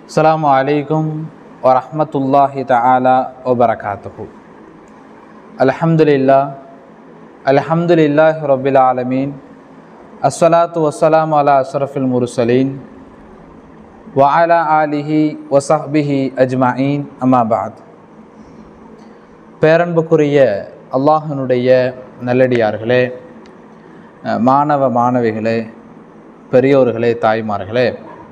السلام عليكم ورحمة الله تعالى وبركاته الحمد لله الحمد لله رب العالمين الصلاة والسلام على أشرف المرسلين وعلى آله وصحبه أجمعين أما بعد பேரன்புக்குரிய அல்லாஹினுடைய நல்லடியார்களே அஹ் மாணவ மாணவிகளே பெரியோர்களே தாய்மார்களே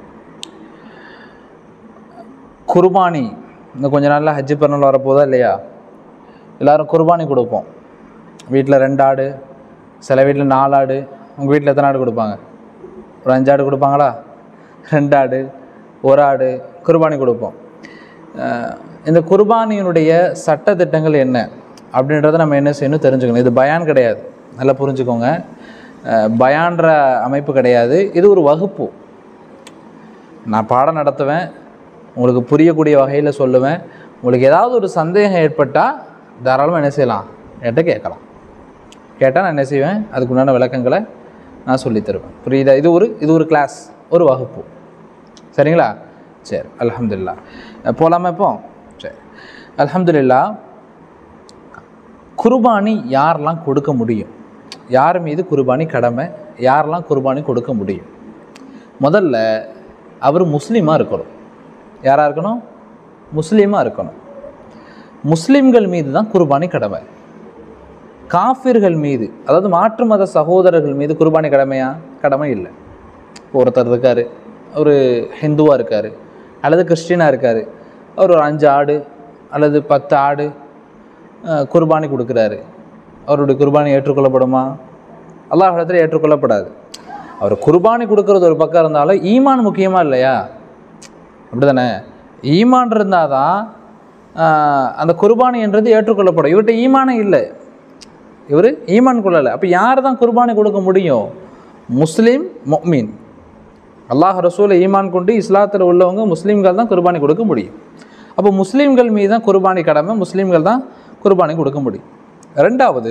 குர்பானி இன்னும் கொஞ்ச நாளில் ஹஜ்ஜு பிறநாள் வரப்போதா இல்லையா எல்லாரும் குர்பானி கொடுப்போம் வீட்டில் ரெண்டு ஆடு சில வீட்டில் நாலு ஆடு உங்கள் வீட்டில் எத்தனை ஆடு கொடுப்பாங்க ஒரு அஞ்சு ஆடு கொடுப்பாங்களா ரெண்டு ஆடு ஒரு ஆடு குர்பானி கொடுப்போம் அஹ் இந்த குர்பானியினுடைய சட்ட திட்டங்கள் என்ன அப்படின்றத நம்ம என்ன செய்யணும் தெரிஞ்சுக்கணும் இது பயான் கிடையாது நல்லா புரிஞ்சுக்கோங்க அஹ் பயான்ற அமைப்பு கிடையாது இது ஒரு வகுப்பு நான் பாடம் நடத்துவேன் உங்களுக்கு புரியக்கூடிய வகையில் சொல்லுவேன் உங்களுக்கு ஏதாவது ஒரு சந்தேகம் ஏற்பட்டால் தாராளமாக என்ன செய்யலாம் என்கிட்ட கேட்கலாம் கேட்டால் நான் என்ன செய்வேன் அதுக்குண்டான விளக்கங்களை நான் சொல்லித் தருவேன் புரியுதா இது ஒரு இது ஒரு கிளாஸ் ஒரு வகுப்பு சரிங்களா சரி அல்ஹம்துலில்லாஹ் போகலாமா இப்போ சரி அல்ஹம்துலில்லாஹ் குர்பானி யாரெல்லாம் கொடுக்க முடியும் யார் மீது குர்பானி கடமை யாரெல்லாம் குர்பானி கொடுக்க முடியும் முதல்ல அவர் முஸ்லீமாக இருக்கணும் யாராக இருக்கணும் முஸ்லீமாக இருக்கணும் முஸ்லீம்கள் மீது தான் குர்பானி கடமை காஃபிர்கள் மீது அதாவது மாற்று மத சகோதரர்கள் மீது குர்பானி கடமையா கடமை இல்லை இப்போ ஒருத்தர் இருக்கார் ஒரு ஹிந்துவாக இருக்கார் அல்லது கிறிஸ்டினாக இருக்கார் அவர் ஒரு அஞ்சு ஆடு அல்லது பத்து ஆடு அஹ், குர்பானி கொடுக்குறாரு அவருடைய குர்பானி ஏற்றுக்கொள்ளப்படுமா அல்லாஹிடத்தில் ஏற்றுக்கொள்ளப்படாது அவர் குர்பானி கொடுக்கறது ஒரு பக்கம் இருந்தாலும் ஈமான் முக்கியமாக இல்லையா அப்படி தானே ஈமான் இருந்தால் தான் ஆஹ், அந்த குர்பானி என்றது ஏற்றுக்கொள்ளப்படும் இவர்கிட்ட ஈமானே இல்லை இவர் ஈமான் கொள்ளலை அப்போ யார் தான் குர்பானி கொடுக்க முடியும் முஸ்லீம் மொமீன் அல்லாஹ் ரசூலை ஈமான் கொண்டு இஸ்லாத்தில் உள்ளவங்க முஸ்லீம்கள் தான் குர்பானி கொடுக்க முடியும் அப்போ முஸ்லீம்கள் மீது தான் குர்பானி கடமை முஸ்லீம்கள் தான் குர்பானி கொடுக்க முடியும் ரெண்டாவது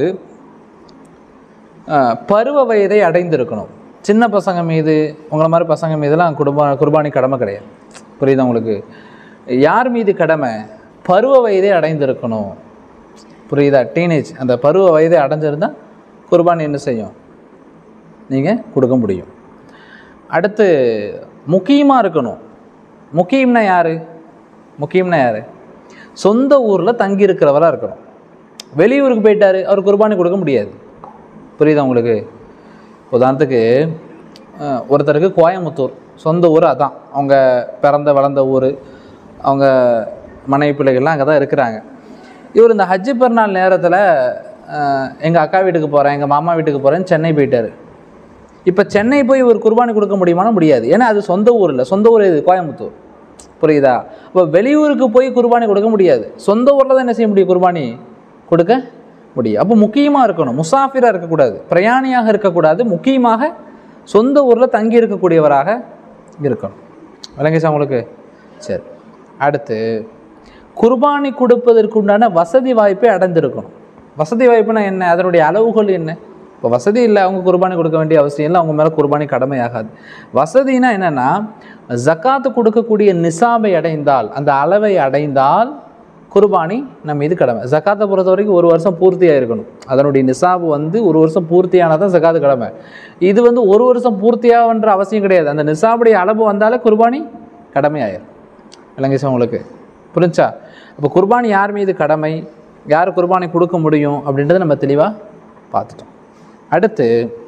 ஆஹ், பருவ வயதை அடைந்திருக்கணும் சின்ன பசங்க மீது உங்களை மாதிரி பசங்க மீதெல்லாம் குர்பா குர்பானி கடமை கிடையாது புரியுதா உங்களுக்கு யார் மீது கடமை பருவ வயதை அடைந்திருக்கணும் புரியுதா டீனேஜ் அந்த பருவ வயதை அடைஞ்சிருந்தால் குர்பானி என்ன செய்யும் நீங்கள் கொடுக்க முடியும் அடுத்து முக்கியமாக இருக்கணும் முக்கியம்னா யார் முக்கியம்னா யார் சொந்த ஊரில் தங்கி இருக்கிறவராக இருக்கணும் வெளியூருக்கு போயிட்டாரு அவர் குர்பானி கொடுக்க முடியாது புரியுதா உங்களுக்கு உதாரணத்துக்கு அஹ், ஒருத்தருக்கு கோயம்புத்தூர் சொந்த ஊர் அதான் அவங்க பிறந்த வளர்ந்த ஊர் அவங்க மனைவி பிள்ளைகள்லாம் அங்கே தான் இருக்கிறாங்க இவர் இந்த ஹஜ்ஜு பெருநாள் நேரத்தில் எங்கள் அக்கா வீட்டுக்கு போகிறேன் எங்கள் மாமா வீட்டுக்கு போகிறேன்னு சென்னை போயிட்டார் இப்போ சென்னை போய் ஒரு குர்பானி கொடுக்க முடியுமானா முடியாது ஏன்னா அது சொந்த ஊர் இல்லை சொந்த ஊர் இது கோயம்புத்தூர் புரியுதா அப்போ வெளியூருக்கு போய் குர்பானி கொடுக்க முடியாது சொந்த ஊரில் தான் என்ன செய்ய முடியும் குர்பானி கொடுக்க முடியும் அப்போ முக்கியமாக இருக்கணும் முசாஃபிராக இருக்கக்கூடாது பிரயாணியாக இருக்கக்கூடாது முக்கியமாக சொந்த ஊரில் தங்கி இருக்கக்கூடியவராக இருக்கணும் விளங்கிச்சா உங்களுக்கு சரி அடுத்து குர்பானி கொடுப்பதற்கு உண்டான வசதி வாய்ப்பை அடைந்திருக்கணும் வசதி வாய்ப்புனா என்ன அதனுடைய அளவுகள் என்ன இப்போ வசதி இல்லை அவங்க குர்பானி கொடுக்க வேண்டிய அவசியம் இல்லை அவங்க மேலே குர்பானி கடமையாகாது வசதினா என்னென்னா ஜக்காத்து கொடுக்கக்கூடிய நிசாபை அடைந்தால் அந்த அளவை அடைந்தால் குர்பானி நம்ம மீது கடமை ஜக்காத்தை பொறுத்த வரைக்கும் ஒரு வருஷம் பூர்த்தியாக இருக்கணும் அதனுடைய நிசாபு வந்து ஒரு வருஷம் பூர்த்தியானால் தான் ஜக்காத்து கடமை இது வந்து ஒரு வருஷம் பூர்த்தியாகன்ற அவசியம் கிடையாது அந்த நிசாபுடைய அளவு வந்தாலே குர்பானி கடமையாயிரும் விளங்கிச்சா உங்களுக்கு புரிஞ்சா அப்போ குர்பானி யார் மீது கடமை யார் குர்பானி கொடுக்க முடியும் அப்படின்றத நம்ம தெளிவாக பார்த்துட்டோம் அடுத்து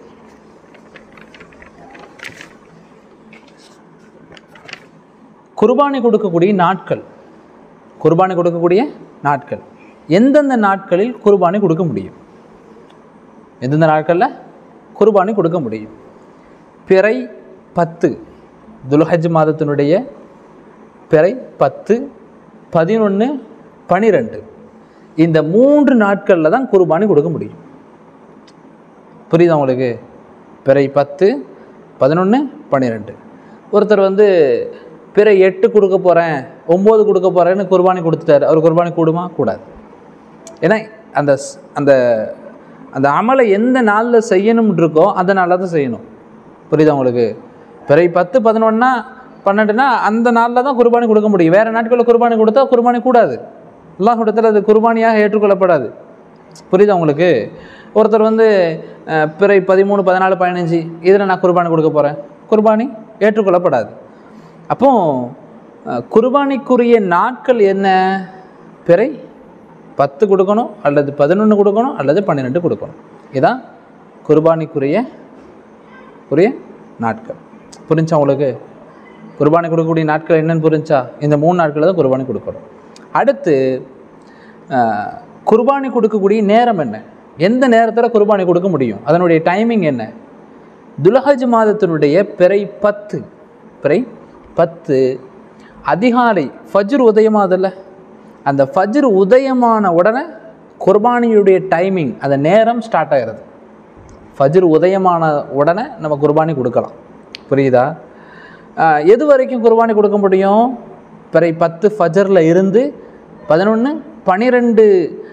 குர்பானி கொடுக்கக்கூடிய நாட்கள் குர்பானி கொடுக்கக்கூடிய நாட்கள் எந்தெந்த நாட்களில் குர்பானி கொடுக்க முடியும் எந்தெந்த நாட்களில் குர்பானி கொடுக்க முடியும் பிறை பத்து துல்ஹஜ் மாதத்தினுடைய பிறை பத்து பதினொன்று பனிரெண்டு இந்த மூன்று நாட்களில் தான் குர்பானி கொடுக்க முடியும் புரியுதா உங்களுக்கு பிறை பத்து பதினொன்று பன்னிரெண்டு ஒருத்தர் வந்து பிற எட்டு கொடுக்க போகிறேன் ஒம்பது கொடுக்க போகிறேன்னு குர்பானி கொடுத்துட்டாரு அவர் குர்பானி கூடுமா கூடாது ஏன்னா அந்த ஸ்- அந்த அந்த அமலை எந்த நாளில் செய்யணும்னு இருக்கோ அந்த நாளில் தான் செய்யணும் புரியுதா உங்களுக்கு பிறை பத்து பதினொன்னா பன்னெண்டுனா அந்த நாளில் தான் குர்பானி கொடுக்க முடியும் வேறு நாட்களில் குர்பானி கொடுத்தா குர்பானி கூடாது அல்லாஹ் இடத்துல அது குர்பானியாக ஏற்றுக்கொள்ளப்படாது புரியுதா உங்களுக்கு ஒருத்தர் வந்து அஹ், பிறை பதிமூணு பதினாலு பதினஞ்சு இதில் நான் குர்பானி கொடுக்க போகிறேன் குர்பானி ஏற்றுக்கொள்ளப்படாது அப்போ அஹ், குர்பானிக்குரிய நாட்கள் என்ன பிறை பத்து கொடுக்கணும் அல்லது பதினொன்று கொடுக்கணும் அல்லது பன்னிரெண்டு கொடுக்கணும் இதான் குர்பானிக்குரிய உரிய நாட்கள் புரிஞ்சா உங்களுக்கு குர்பானி கொடுக்கக்கூடிய நாட்கள் என்னன்னு புரிஞ்சா இந்த மூணு நாட்களில் தான் குர்பானி கொடுக்கணும் அடுத்து அஹ், குர்பானி கொடுக்கக்கூடிய நேரம் என்ன எந்த நேரத்தில் குர்பானி கொடுக்க முடியும் அதனுடைய டைமிங் என்ன துலஹஜ் மாதத்தினுடைய பிறை பத்து பிறை பத்து அதிகாலை ஃபஜ்ர் உதயமாதில்ல அந்த ஃபஜ்ர் உதயமான உடனே குர்பானியுடைய டைமிங் அந்த நேரம் ஸ்டார்ட் ஆகிறது ஃபஜ்ர் உதயமான உடனே நம்ம குர்பானி கொடுக்கலாம் புரியுதா ஆஹ் எது வரைக்கும் குர்பானி கொடுக்க முடியும் பிறை பத்து ஃபஜரில் இருந்து பதினொன்று பனிரெண்டு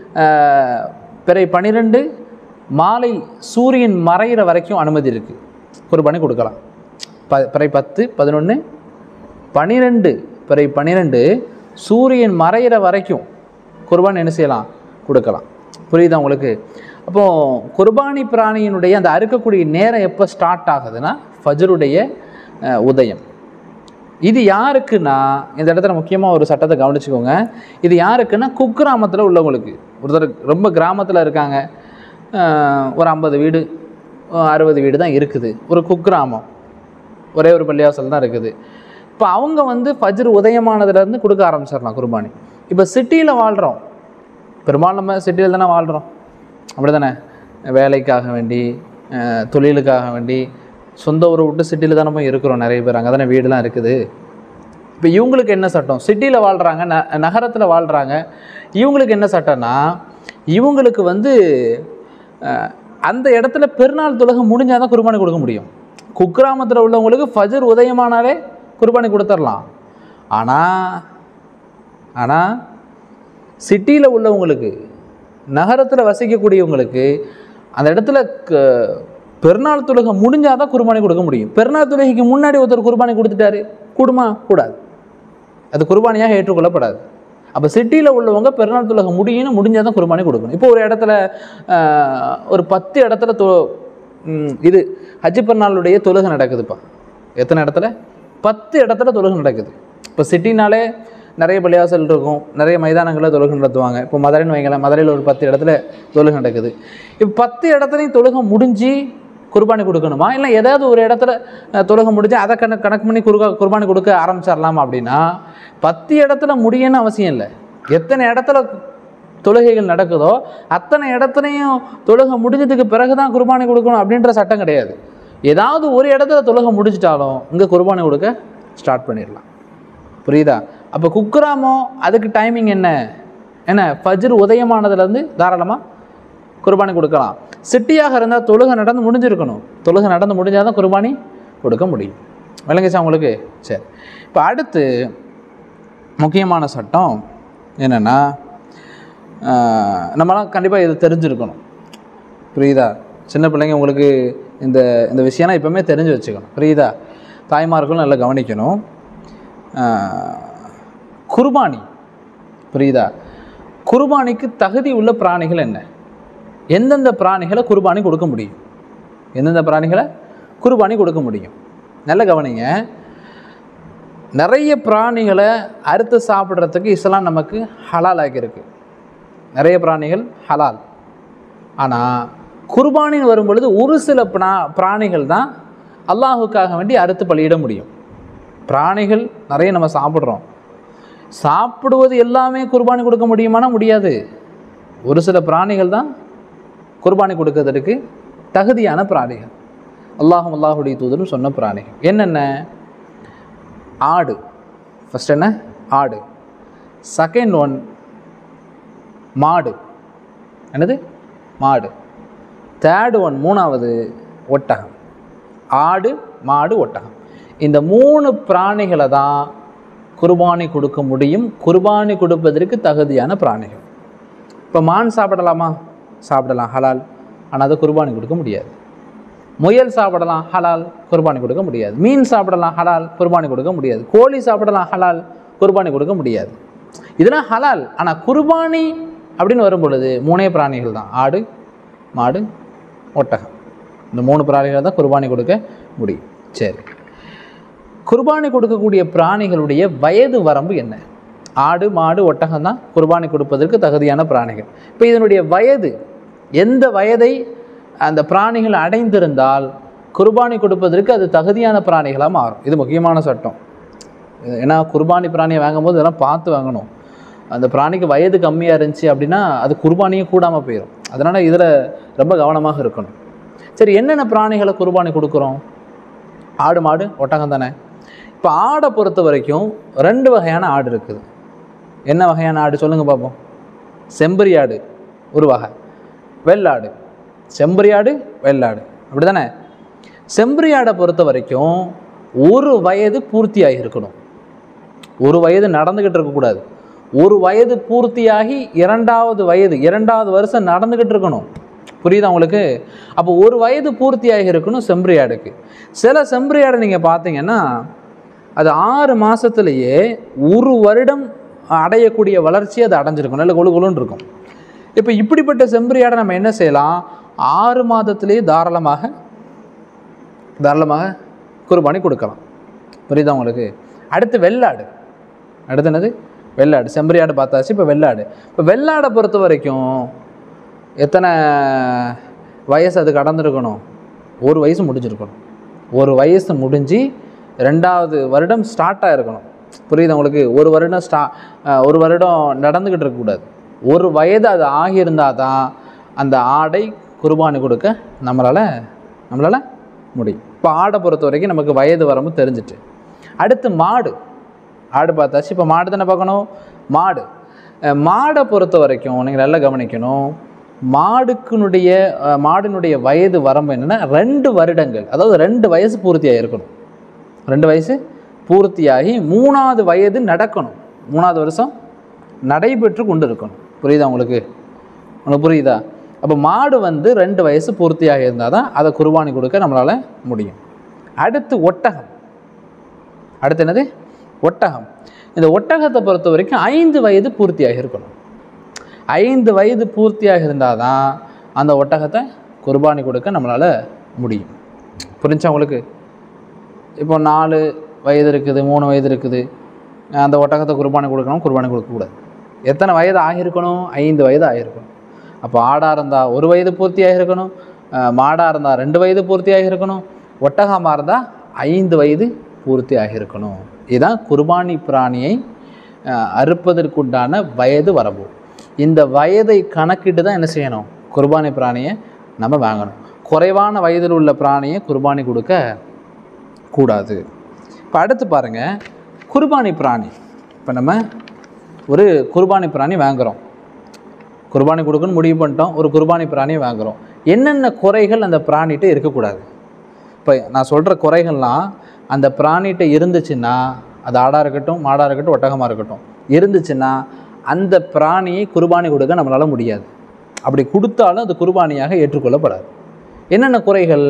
பிறை பனிரெண்டு மாலை சூரியன் மறையிற வரைக்கும் அனுமதி இருக்குது குர்பானி கொடுக்கலாம் ப பிறை பத்து பதினொன்று பனிரெண்டு பிறை பன்னிரெண்டு சூரியன் மறையிற வரைக்கும் குர்பான் என்ன செய்யலாம் கொடுக்கலாம் புரியுதா உங்களுக்கு அப்போது குர்பானி பிராணியினுடைய அந்த அறுக்கக்கூடிய நேரம் எப்போ ஸ்டார்ட் ஆகுதுன்னா ஃபஜருடைய அஹ், உதயம் இது யாருக்குன்னா இந்த இடத்துல முக்கியமாக ஒரு சட்டத்தை கவனிச்சுக்கோங்க இது யாருக்குன்னா குக்கிராமத்தில் உள்ளவங்களுக்கு ஒருத்தர் ரொம்ப கிராமத்தில் இருக்காங்க அஹ், ஒரு ஐம்பது வீடு அறுபது வீடு தான் இருக்குது ஒரு குக்கிராமம் ஒரே ஒரு பள்ளிவாசல் தான் இருக்குது இப்போ அவங்க வந்து ஃபஜ்ர் உதயமானதுலேருந்து கொடுக்க ஆரம்பிச்சிடலாம் குர்பானி இப்போ சிட்டியில் வாழ்கிறோம் பெரும்பாலும் நம்ம சிட்டியில் தானே வாழ்கிறோம் அப்படி தானே வேலைக்காக வேண்டி அஹ், தொழிலுக்காக வேண்டி சொந்த ஊரை விட்டு சிட்டியில் தானே போய் இருக்கிறோம் நிறைய பேர் அங்கே தானே வீடுலாம் இருக்குது இப்போ இவங்களுக்கு என்ன சட்டம் சிட்டியில் வாழ்கிறாங்க ந நகரத்தில் வாழ்கிறாங்க இவங்களுக்கு என்ன சட்டம்னா இவங்களுக்கு வந்து அஹ், அந்த இடத்துல பெருநாள் தொழுகை முடிஞ்சால் தான் குர்பானி கொடுக்க முடியும் குக்கிராமத்தில் உள்ளவங்களுக்கு ஃபஜர் உதயமானாலே குர்பானி கொடுத்துடலாம் ஆனால் ஆனால் சிட்டியில் உள்ளவங்களுக்கு நகரத்தில் வசிக்கக்கூடியவங்களுக்கு அந்த இடத்துல க- பெருநாள் தொழுகை முடிஞ்சால் தான் குர்பானி கொடுக்க முடியும் பெருநாள் தொழுகைக்கு முன்னாடி ஒருத்தர் குர்பானி கொடுத்துட்டாரு கூடுமா கூடாது அது குர்பானியாக ஏற்றுக்கொள்ளப்படாது அப்போ சிட்டியில் உள்ளவங்க பெருநாள் தொழுகை முடியும்னு முடிஞ்சால் தான் குர்பானி கொடுக்கணும் இப்போ ஒரு இடத்துல ஆஹ், ஒரு பத்து இடத்துல தொ ம், இது ஹஜ்ஜி பெருநாளுடைய தொழுகை நடக்குதுப்பா எத்தனை இடத்துல பத்து இடத்துல தொழுகை நடக்குது இப்போ சிட்டினாலே நிறைய பள்ளிவாசல் இருக்கும் நிறைய மைதானங்களில் தொழுகை நடத்துவாங்க இப்போ மதுரைன்னு வைங்களேன் மதுரையில் ஒரு பத்து இடத்துல தொழுகை நடக்குது இப்போ பத்து இடத்துலையும் தொழுகை முடிஞ்சு குர்பானி கொடுக்கணுமா இல்லை ஏதாவது ஒரு இடத்துல அஹ், தொழுகை முடிஞ்சு அதை கணக்கு கணக்கு பண்ணி குருகா குர்பானி கொடுக்க ஆரம்பிச்சிடலாமா அப்படின்னா பத்து இடத்துல முடியணும்னு அவசியம் இல்லை எத்தனை இடத்துல தொழுகைகள் நடக்குதோ அத்தனை இடத்துலையும் தொழுகை முடிஞ்சதுக்கு பிறகு தான் குர்பானி கொடுக்கணும் அப்படின்ற சட்டம் கிடையாது ஏதாவது ஒரு இடத்துல தொழுகை முடிஞ்சிட்டாலும் இங்கே குர்பானி கொடுக்க ஸ்டார்ட் பண்ணிடலாம் புரியுதா அப்போ குக்கிராமம் அதுக்கு டைமிங் என்ன என்ன ஃபஜ்ர் உதயமானதுலேருந்து தாராளமாக குர்பானி கொடுக்கலாம் சிட்டியாக இருந்தால் தொழுகை நடந்து முடிஞ்சிருக்கணும் தொழுகை நடந்து முடிஞ்சால் தான் குர்பானி கொடுக்க முடியும் விளங்குச்சா உங்களுக்கு சரி இப்போ அடுத்து முக்கியமான சட்டம் என்னென்னா நம்மலாம் கண்டிப்பாக இது தெரிஞ்சிருக்கணும் புரியுதா சின்ன பிள்ளைங்க உங்களுக்கு இந்த இந்த விஷயம்லாம் இப்போவுமே தெரிஞ்சு வச்சுக்கணும் புரியுதா தாய்மார்களும் நல்லா கவனிக்கணும் ஆஹ், குர்பானி புரியுதா குர்பானிக்கு தகுதி உள்ள பிராணிகள் என்ன எந்தெந்த பிராணிகளை குர்பானி கொடுக்க முடியும் எந்தெந்த பிராணிகளை குர்பானி கொடுக்க முடியும் நல்ல கவனிங்க நிறைய பிராணிகளை அறுத்து சாப்பிட்றதுக்கு இஸ்லாம் நமக்கு ஹலால் ஆக்கியிருக்கு நிறைய பிராணிகள் ஹலால் ஆனால் குர்பானின்னு வரும் பொழுது ஒரு சில பிரா பிராணிகள் தான் அல்லாஹுக்காக வேண்டி அறுத்து பலியிட முடியும் பிராணிகள் நிறைய நம்ம சாப்பிட்றோம் சாப்பிடுவது எல்லாமே குர்பானி கொடுக்க முடியுமானா முடியாது ஒரு சில பிராணிகள் தான் குர்பானி கொடுக்கறதுக்கு தகுதியான பிராணிகள் அல்லாஹும் அல்லாஹுடைய தூதரும் சொன்ன பிராணிகள் என்னென்ன ஆடு ஃபஸ்ட் என்ன ஆடு செகண்ட் ஒன் மாடு என்னது மாடு தேர்டு ஒன் மூணாவது ஒட்டகம் ஆடு மாடு ஒட்டகம் இந்த மூணு பிராணிகளை தான் குர்பானி கொடுக்க முடியும் குர்பானி கொடுப்பதற்கு தகுதியான பிராணிகள் இப்போ மான் சாப்பிடலாமா சாப்பிடலாம் ஹலால் ஆனால் அதை குர்பானி கொடுக்க முடியாது முயல் சாப்பிடலாம் ஹலால் குர்பானி கொடுக்க முடியாது மீன் சாப்பிடலாம் ஹலால் குர்பானி கொடுக்க முடியாது கோழி சாப்பிடலாம் ஹலால் குர்பானி கொடுக்க முடியாது இதெல்லாம் ஹலால் ஆனால் குர்பானி அப்படின்னு வரும் பொழுது மூணே பிராணிகள் தான் ஆடு மாடு ஒட்டகம் இந்த மூணு பிராணிகள் தான் குர்பானி கொடுக்க முடியும் சரி குர்பானி கொடுக்கக்கூடிய பிராணிகளுடைய வயது வரம்பு என்ன ஆடு மாடு ஒட்டகம் தான் குர்பானி கொடுப்பதற்கு தகுதியான பிராணிகள் இப்போ இதனுடைய வயது எந்த வயதை அந்த பிராணிகள் அடைந்திருந்தால் குர்பானி கொடுப்பதற்கு அது தகுதியான பிராணிகளாக மாறும் இது முக்கியமான சட்டம் இது ஏன்னா குர்பானி பிராணியை வாங்கும்போது இதெல்லாம் பார்த்து வாங்கணும் அந்த பிராணிக்கு வயது கம்மியாக இருந்துச்சு அப்படின்னா அது குர்பானியும் கூடாமல் போயிடும் அதனால் இதில் ரொம்ப கவனமாக இருக்கணும் சரி என்னென்ன பிராணிகளை குர்பானி கொடுக்குறோம் ஆடு மாடு ஒட்டகம் தானே இப்போ ஆடை பொறுத்த வரைக்கும் ரெண்டு வகையான ஆடு இருக்குது என்ன வகையான ஆடு சொல்லுங்கள் பார்ப்போம் செம்பரி ஆடு ஒரு வகை வெள்ளாடு செம்பரி ஆடு வெள்ளாடு அப்படி தானே செம்பரி ஆடை பொறுத்த வரைக்கும் ஒரு வயது பூர்த்தியாகி இருக்கணும் ஒரு வயது நடந்துக்கிட்டு இருக்கக்கூடாது ஒரு வயது பூர்த்தியாகி இரண்டாவது வயது இரண்டாவது வருஷம் நடந்துக்கிட்டு இருக்கணும் புரியுதா உங்களுக்கு அப்போ ஒரு வயது பூர்த்தியாகி இருக்கணும் செம்பரி ஆடுக்கு சில செம்பரி ஆடை நீங்கள் பார்த்தீங்கன்னா அது ஆறு மாதத்துலேயே ஒரு வருடம் அடையக்கூடிய வளர்ச்சி அது அடைஞ்சிருக்கும் நல்ல கொழு கொழுன்னு இருக்கும் இப்போ இப்படிப்பட்ட செம்பரி ஆடை நம்ம என்ன செய்யலாம் ஆறு மாதத்திலேயே தாராளமாக தாராளமாக குர்பானி கொடுக்கலாம் புரியுதா உங்களுக்கு அடுத்து வெள்ளாடு அடுத்து என்னது வெள்ளாடு செம்பரி ஆடு பார்த்தாச்சு இப்போ வெள்ளாடு இப்போ வெள்ளாடை பொறுத்த வரைக்கும் எத்தனை வயசு அது கடந்திருக்கணும் ஒரு வயசு முடிஞ்சிருக்கணும் ஒரு வயசு முடிஞ்சு ரெண்டாவது வருடம் ஸ்டார்ட் ஆகிருக்கணும் புரியுதா உங்களுக்கு ஒரு வருடம் ஸ்டா அஹ் ஒரு வருடம் நடந்துக்கிட்டு இருக்கக்கூடாது ஒரு வயது அது ஆகியிருந்தால் தான் அந்த ஆடை குர்பானி கொடுக்க நம்மளால் நம்மளால் முடியும் இப்போ ஆடை பொறுத்த வரைக்கும் நமக்கு வயது வரம்பு தெரிஞ்சிட்டு அடுத்து மாடு ஆடு பார்த்தாச்சு இப்போ மாடு தானே பார்க்கணும் மாடு அஹ் மாடை பொறுத்த வரைக்கும் நீங்கள் நல்லா கவனிக்கணும் மாடுக்குனுடைய அஹ் மாடினுடைய வயது வரம்பு என்னென்னா ரெண்டு வருடங்கள் அதாவது ரெண்டு வயசு பூர்த்தியாக இருக்கணும் ரெண்டு வயசு பூர்த்தியாகி மூணாவது வயது நடக்கணும் மூணாவது வருஷம் நடைபெற்று கொண்டு இருக்கணும் புரியுதா உங்களுக்கு உங்களுக்கு புரியுதா அப்போ மாடு வந்து ரெண்டு வயசு பூர்த்தியாக இருந்தால் தான் அதை குர்பானி கொடுக்க நம்மளால் முடியும் அடுத்து ஒட்டகம் அடுத்து என்னது ஒட்டகம் இந்த ஒட்டகத்தை பொறுத்த வரைக்கும் ஐந்து வயது பூர்த்தியாக இருக்கணும் ஐந்து வயது பூர்த்தியாக இருந்தால் தான் அந்த ஒட்டகத்தை குர்பானி கொடுக்க நம்மளால் முடியும் புரிஞ்சா உங்களுக்கு இப்போ நாலு வயது இருக்குது மூணு வயது இருக்குது அந்த ஒட்டகத்தை குர்பானி கொடுக்கணும் குர்பானி கொடுக்கக்கூடாது எத்தனை வயது ஆகியிருக்கணும் ஐந்து வயது ஆகியிருக்கணும் அப்போ ஆடாக இருந்தால் ஒரு வயது பூர்த்தியாக இருக்கணும் அஹ் மாடாக இருந்தால் ரெண்டு வயது பூர்த்தியாக இருக்கணும் ஒட்டகமாக இருந்தால் ஐந்து வயது பூர்த்தி ஆகியிருக்கணும் இதுதான் குர்பானி பிராணியை அஹ், அறுப்பதற்குண்டான வயது வரம்பு இந்த வயதை கணக்கிட்டு தான் என்ன செய்யணும் குர்பானி பிராணியை நம்ம வாங்கணும் குறைவான வயதில் உள்ள பிராணியை குர்பானி கொடுக்க கூடாது இப்போ அடுத்து பாருங்கள் குர்பானி பிராணி இப்போ நம்ம ஒரு குர்பானி பிராணி வாங்குகிறோம் குர்பானி கொடுக்கணும்னு முடிவு பண்ணிட்டோம் ஒரு குர்பானி பிராணியை வாங்குகிறோம் என்னென்ன குறைகள் அந்த பிராணிகிட்ட இருக்கக்கூடாது இப்போ நான் சொல்கிற குறைகள்லாம் அந்த பிராணிகிட்ட இருந்துச்சுன்னா அது ஆடாக இருக்கட்டும் மாடாக இருக்கட்டும் ஒட்டகமாக இருக்கட்டும் இருந்துச்சுன்னா அந்த பிராணியை குர்பானி கொடுக்க நம்மளால் முடியாது அப்படி கொடுத்தாலும் அது குர்பானியாக ஏற்றுக்கொள்ளப்படாது என்னென்ன குறைகள்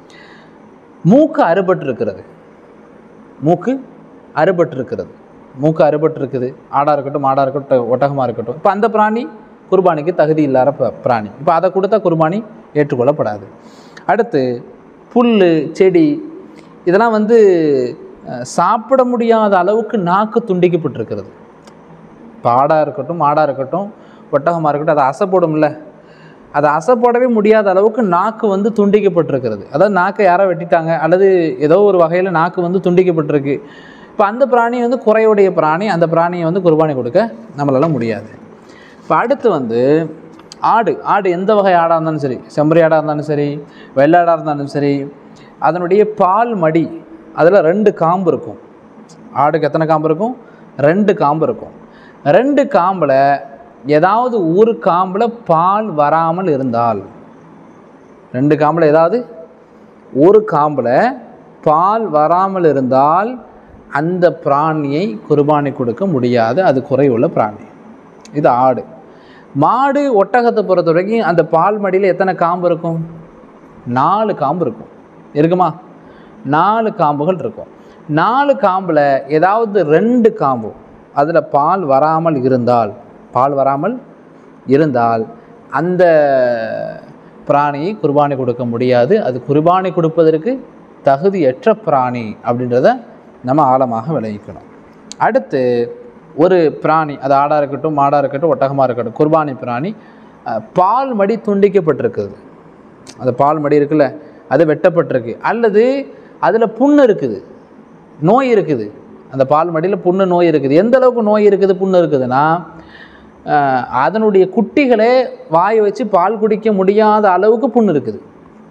மூக்கு அறுபட்டிருக்கிறது மூக்கு அறுபட்டிருக்கிறது மூக்கு அறுபட்டிருக்குது ஆடாக இருக்கட்டும் மாடாக இருக்கட்டும் ஒட்டகமாக இருக்கட்டும் இப்போ அந்த பிராணி குர்பானிக்கு தகுதி இல்லாத ப- பிராணி இப்போ அதை கொடுத்தா குர்பானி ஏற்றுக்கொள்ளப்படாது அடுத்து புல் செடி இதெல்லாம் வந்து அஹ், சாப்பிட முடியாத அளவுக்கு நாக்கு துண்டிக்கப்பட்டிருக்கிறது இப்போ ஆடாக இருக்கட்டும் மாடாக இருக்கட்டும் ஒட்டகமாக இருக்கட்டும் அதை அசைப்போடும்ல அதை அசைப்போடவே முடியாத அளவுக்கு நாக்கு வந்து துண்டிக்கப்பட்டிருக்கிறது அதாவது நாக்கை யாரோ வெட்டிட்டாங்க அல்லது ஏதோ ஒரு வகையில் நாக்கு வந்து துண்டிக்கப்பட்டிருக்கு இப்போ அந்த பிராணி வந்து குறையுடைய பிராணி அந்த பிராணியை வந்து குர்பானி கொடுக்க நம்மளால முடியாது இப்போ அடுத்து வந்து ஆடு ஆடு எந்த வகை ஆடாக இருந்தாலும் சரி செம்பரி ஆடாக இருந்தாலும் சரி வெள்ளாடாக இருந்தாலும் சரி அதனுடைய பால் மடி அதில் ரெண்டு காம்பு இருக்கும் ஆடுக்கு எத்தனை காம்பு இருக்கும் ரெண்டு காம்பு இருக்கும் ரெண்டு காம்பில் ஏதாவது ஒரு காம்பில் பால் வராமல் இருந்தால் ரெண்டு காம்பில் ஏதாவது ஒரு காம்பில் பால் வராமல் இருந்தால் அந்த பிராணியை குர்பானி கொடுக்க முடியாது அது குறைவுள்ள பிராணி இது ஆடு மாடு ஒட்டகத்தை பொறுத்த வரைக்கும் அந்த பால் மடியில் எத்தனை காம்பு இருக்கும் நாலு காம்பு இருக்கும் இருக்குமா நாலு காம்புகள் இருக்கும் நாலு காம்பில் ஏதாவது ரெண்டு காம்பு அதில் பால் வராமல் இருந்தால் பால் வராமல் இருந்தால் அந்த பிராணியை குர்பானி கொடுக்க முடியாது அது குர்பானி கொடுப்பதற்கு தகுதியற்ற பிராணி அப்படின்றத நம்ம ஆழமாக விளைவிக்கணும் அடுத்து ஒரு பிராணி அது ஆடாக இருக்கட்டும் மாடாக இருக்கட்டும் ஒட்டகமாக இருக்கட்டும் குர்பானி பிராணி அஹ், பால் மடி துண்டிக்கப்பட்டிருக்குது அந்த பால் மடி இருக்குல்ல அது வெட்டப்பட்டிருக்கு அல்லது அதில் புண்ணு இருக்குது நோய் இருக்குது அந்த பால் மடியில் புண்ணு நோய் இருக்குது எந்த அளவுக்கு நோய் இருக்குது புண்ணு இருக்குதுன்னா அஹ், அதனுடைய குட்டிகளே வாய் வச்சு பால் குடிக்க முடியாத அளவுக்கு புண்ணு இருக்குது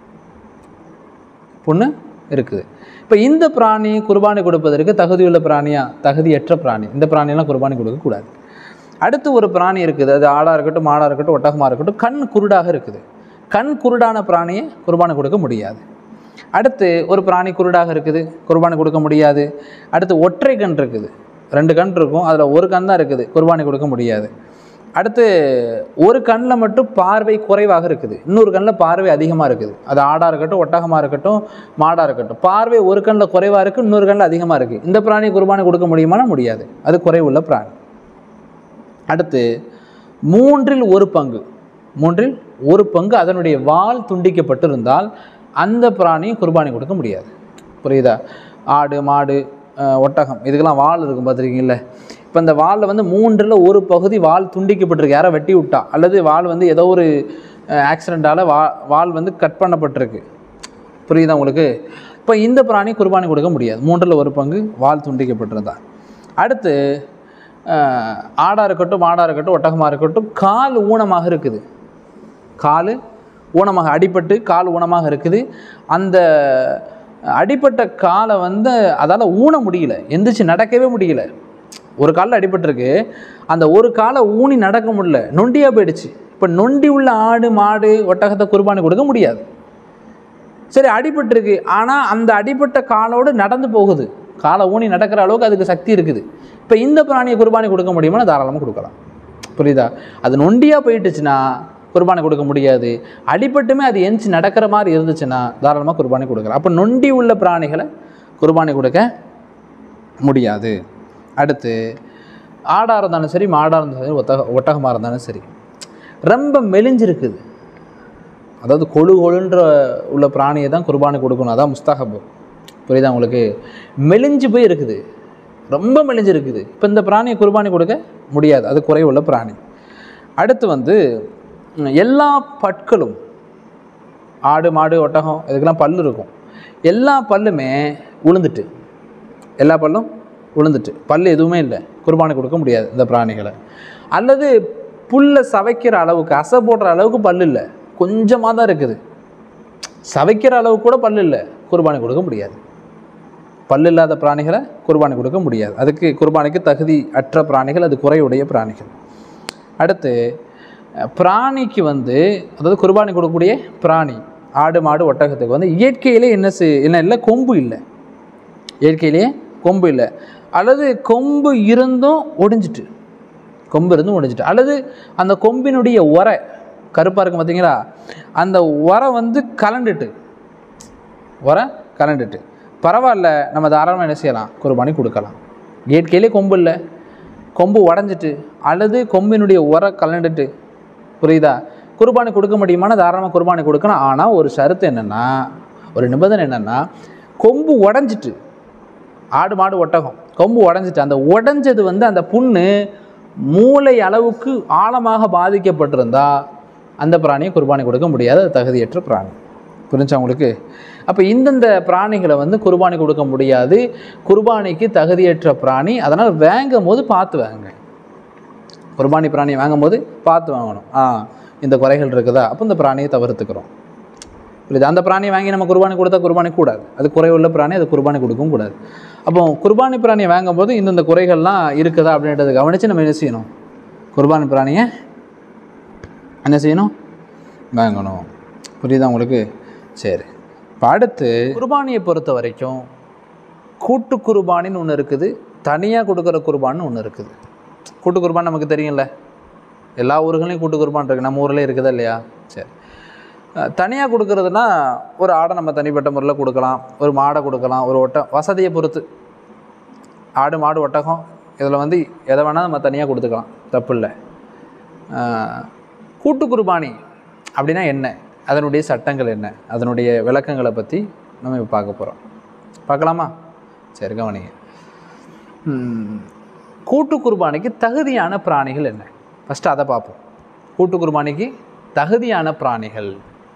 புண்ணு இருக்குது இப்போ இந்த பிராணி குர்பானி கொடுப்பதற்கு தகுதியுள்ள பிராணியா தகுதியற்ற பிராணி இந்த பிராணியெல்லாம் குர்பானி கொடுக்கக்கூடாது அடுத்து ஒரு பிராணி இருக்குது அது ஆடாக இருக்கட்டும் மாடாக இருக்கட்டும் ஒட்டகமாக இருக்கட்டும் கண் குருடாக இருக்குது கண் குருடான பிராணியை குர்பானி கொடுக்க முடியாது அடுத்து ஒரு பிராணி குருடாக இருக்குது குர்பானி கொடுக்க முடியாது அடுத்து ஒற்றை கண் இருக்குது ரெண்டு கண் இருக்கும் அதில் ஒரு கண் தான் இருக்குது குர்பானி கொடுக்க முடியாது அடுத்து ஒரு கண்ணில் மட்டும் பார்வை குறைவாக இருக்குது இன்னொரு கண்ணில் பார்வை அதிகமாக இருக்குது அது ஆடாக இருக்கட்டும் ஒட்டகமாக இருக்கட்டும் மாடாக இருக்கட்டும் பார்வை ஒரு கண்ணில் குறைவாக இருக்குது இன்னொரு கண்ணில் அதிகமாக இருக்குது இந்த பிராணி குர்பானி கொடுக்க முடியுமானா முடியாது அது குறைவுள்ள பிராணி அடுத்து மூன்றில் ஒரு பங்கு மூன்றில் ஒரு பங்கு அதனுடைய வால் துண்டிக்கப்பட்டிருந்தால் அந்த பிராணியை குர்பானி கொடுக்க முடியாது புரியுதா ஆடு மாடு அஹ், ஒட்டகம் இதுக்கெல்லாம் வால் இருக்கும் பார்த்துருக்கீங்கல்ல இப்போ இந்த வாலில் வந்து மூன்றில் ஒரு பகுதி வால் துண்டிக்கப்பட்டிருக்கு யாரோ வெட்டி விட்டா அல்லது வால் வந்து ஏதோ ஒரு ஆக்சிடெண்ட்டால் வா வால் வந்து கட் பண்ணப்பட்டிருக்கு புரியுதா உங்களுக்கு இப்போ இந்த பிராணி குர்பானி கொடுக்க முடியாது மூன்றில் ஒரு பங்கு வால் துண்டிக்கப்பட்டிருந்தா அடுத்து அஹ், ஆடா இருக்கட்டும் மாடா இருக்கட்டும் ஒட்டகமாக இருக்கட்டும் கால் ஊனமாக இருக்குது கால் ஊனமாக அடிபட்டு கால் ஊனமாக இருக்குது அந்த அடிபட்ட காலை வந்து அதால் ஊன முடியல எந்திரிச்சு நடக்கவே முடியல ஒரு காலில் அடிபட்டிருக்கு அந்த ஒரு காலை ஊனி நடக்க முடியல நொண்டியாக போயிடுச்சு இப்போ நொண்டி உள்ள ஆடு மாடு ஒட்டகத்தை குர்பானி கொடுக்க முடியாது சரி அடிபட்டிருக்கு ஆனால் அந்த அடிபட்ட காலோடு நடந்து போகுது காலை ஊனி நடக்கிற அளவுக்கு அதுக்கு சக்தி இருக்குது இப்போ இந்த பிராணியை குர்பானி கொடுக்க முடியுமா தாராளமாக கொடுக்கலாம் புரியுதா அது நொண்டியாக போயிட்டுச்சுன்னா குர்பானி கொடுக்க முடியாது அடிபட்டுமே அது எந்திச்சு நடக்கிற மாதிரி இருந்துச்சுன்னா தாராளமாக குர்பானி கொடுக்கலாம் அப்போ நொண்டி உள்ள பிராணிகளை குர்பானி கொடுக்க முடியாது அடுத்து ஆடாக இருந்தாலும் சரி மாடாக இருந்தாலும் சரி ஒத்தக ஒட்டகமாக இருந்தாலும் சரி ரொம்ப மெலிஞ்சிருக்குது அதாவது கொழு கொழுன்ற உள்ள பிராணியை தான் குர்பானி கொடுக்கணும் அதான் முஸ்தகபு புரியுதா உங்களுக்கு மெலிஞ்சு போய் இருக்குது ரொம்ப மெலிஞ்சு இருக்குது இப்போ இந்த பிராணியை குர்பானி கொடுக்க முடியாது அது குறைவுள்ள பிராணி அடுத்து வந்து ம், எல்லா பற்களும் ஆடு மாடு ஒட்டகம் இதுக்கெல்லாம் பல்லு இருக்கும் எல்லா பல்லுமே உளுந்துட்டு எல்லா பல்லும் உளுந்துட்டு பல் எதுவுமே இல்லை குர்பானி கொடுக்க முடியாது இந்த பிராணிகளை அல்லது புல்லை சவைக்கிற அளவுக்கு அசை போடுற அளவுக்கு பல் இல்லை கொஞ்சமாக தான் இருக்குது சவைக்கிற அளவுக்கு கூட பல் இல்லை குர்பானி கொடுக்க முடியாது பல் இல்லாத பிராணிகளை குர்பானி கொடுக்க முடியாது அதுக்கு குர்பானிக்கு தகுதி அற்ற பிராணிகள் அது குறையுடைய பிராணிகள் அடுத்து அஹ், பிராணிக்கு வந்து அதாவது குர்பானி கொடுக்கக்கூடிய பிராணி ஆடு மாடு ஒட்டகத்துக்கு வந்து இயற்கையிலே என்ன செய் என்ன இல்லை கொம்பு இல்லை இயற்கையிலேயே கொம்பு இல்லை அல்லது கொம்பு இருந்தும் ஒடிஞ்சிட்டு கொம்பு இருந்தும் ஒடிஞ்சிட்டு அல்லது அந்த கொம்பினுடைய உரை கருப்பாக இருக்கும் பார்த்தீங்களா அந்த உரை வந்து கலண்டுட்டு உரை கலண்டுட்டு பரவாயில்ல நம்ம தாராளமாக என்ன செய்யலாம் குர்பானி கொடுக்கலாம் இயற்கையிலே கொம்பு இல்லை கொம்பு உடஞ்சிட்டு அல்லது கொம்பினுடைய உரை கலண்டுட்டு புரியுதா குர்பானி கொடுக்க முடியுமானா தாராளமாக குர்பானி கொடுக்கணும் ஆனால் ஒரு ஷரத்து என்னென்னா ஒரு நிபந்தனை என்னென்னா கொம்பு உடஞ்சிட்டு ஆடு மாடு ஒட்டகம் கொம்பு உடஞ்சிட்டு அந்த உடஞ்சது வந்து அந்த புண்ணு மூளை அளவுக்கு ஆழமாக பாதிக்கப்பட்டிருந்தா அந்த பிராணியை குர்பானி கொடுக்க முடியாது அது தகுதியற்ற பிராணி புரிஞ்சா உங்களுக்கு அப்போ இந்தந்த பிராணிகளை வந்து குர்பானி கொடுக்க முடியாது குர்பானிக்கு தகுதியற்ற பிராணி அதனால் வாங்கும் போது பார்த்து வாங்க குர்பானி பிராணி வாங்கும்போது பார்த்து வாங்கணும் ஆ இந்த குறைகள் இருக்குதா அப்போ இந்த பிராணியை தவிர்த்துக்கிறோம் புரியுது அந்த பிராணியை வாங்கி நம்ம குர்பானி கொடுத்தா குர்பானி கூடாது அது குறைவுள்ள பிராணி அது குர்பானி கொடுக்கவும் கூடாது அப்போ குர்பானி பிராணியை வாங்கும்போது இந்தந்த குறைகள்லாம் இருக்குதா அப்படின்றத கவனித்து நம்ம என்ன செய்யணும் குர்பானி பிராணியை என்ன செய்யணும் வாங்கணும் புரியுதா உங்களுக்கு சரி இப்போ அடுத்து குர்பானியை பொறுத்த வரைக்கும் கூட்டு குர்பானின்னு ஒன்று இருக்குது தனியாக கொடுக்குற குர்பான்னு ஒன்று இருக்குது கூட்டு குர்பான் நமக்கு தெரியும்ல எல்லா ஊர்களையும் கூட்டு குர்பான் இருக்குது நம்ம ஊர்லேயே இருக்குதா இல்லையா சரி தனியாக கொடுக்கறதுனா ஒரு ஆடை நம்ம தனிப்பட்ட முறையில் கொடுக்கலாம் ஒரு மாடை கொடுக்கலாம் ஒரு ஒட்ட வசதியை பொறுத்து ஆடு மாடு ஒட்டகம் இதில் வந்து எதை வேணால் நம்ம தனியாக கொடுத்துக்கலாம் தப்பு இல்லை கூட்டு குர்பானி அப்படின்னா என்ன அதனுடைய சட்டங்கள் என்ன அதனுடைய விளக்கங்களை பற்றி நம்ம இப்போ பார்க்க போகிறோம் பார்க்கலாமா சரி கவனிங்க ம், கூட்டு குர்பானிக்கு தகுதியான பிராணிகள் என்ன ஃபஸ்ட்டு அதை பார்ப்போம் கூட்டு குர்பானிக்கு தகுதியான பிராணிகள்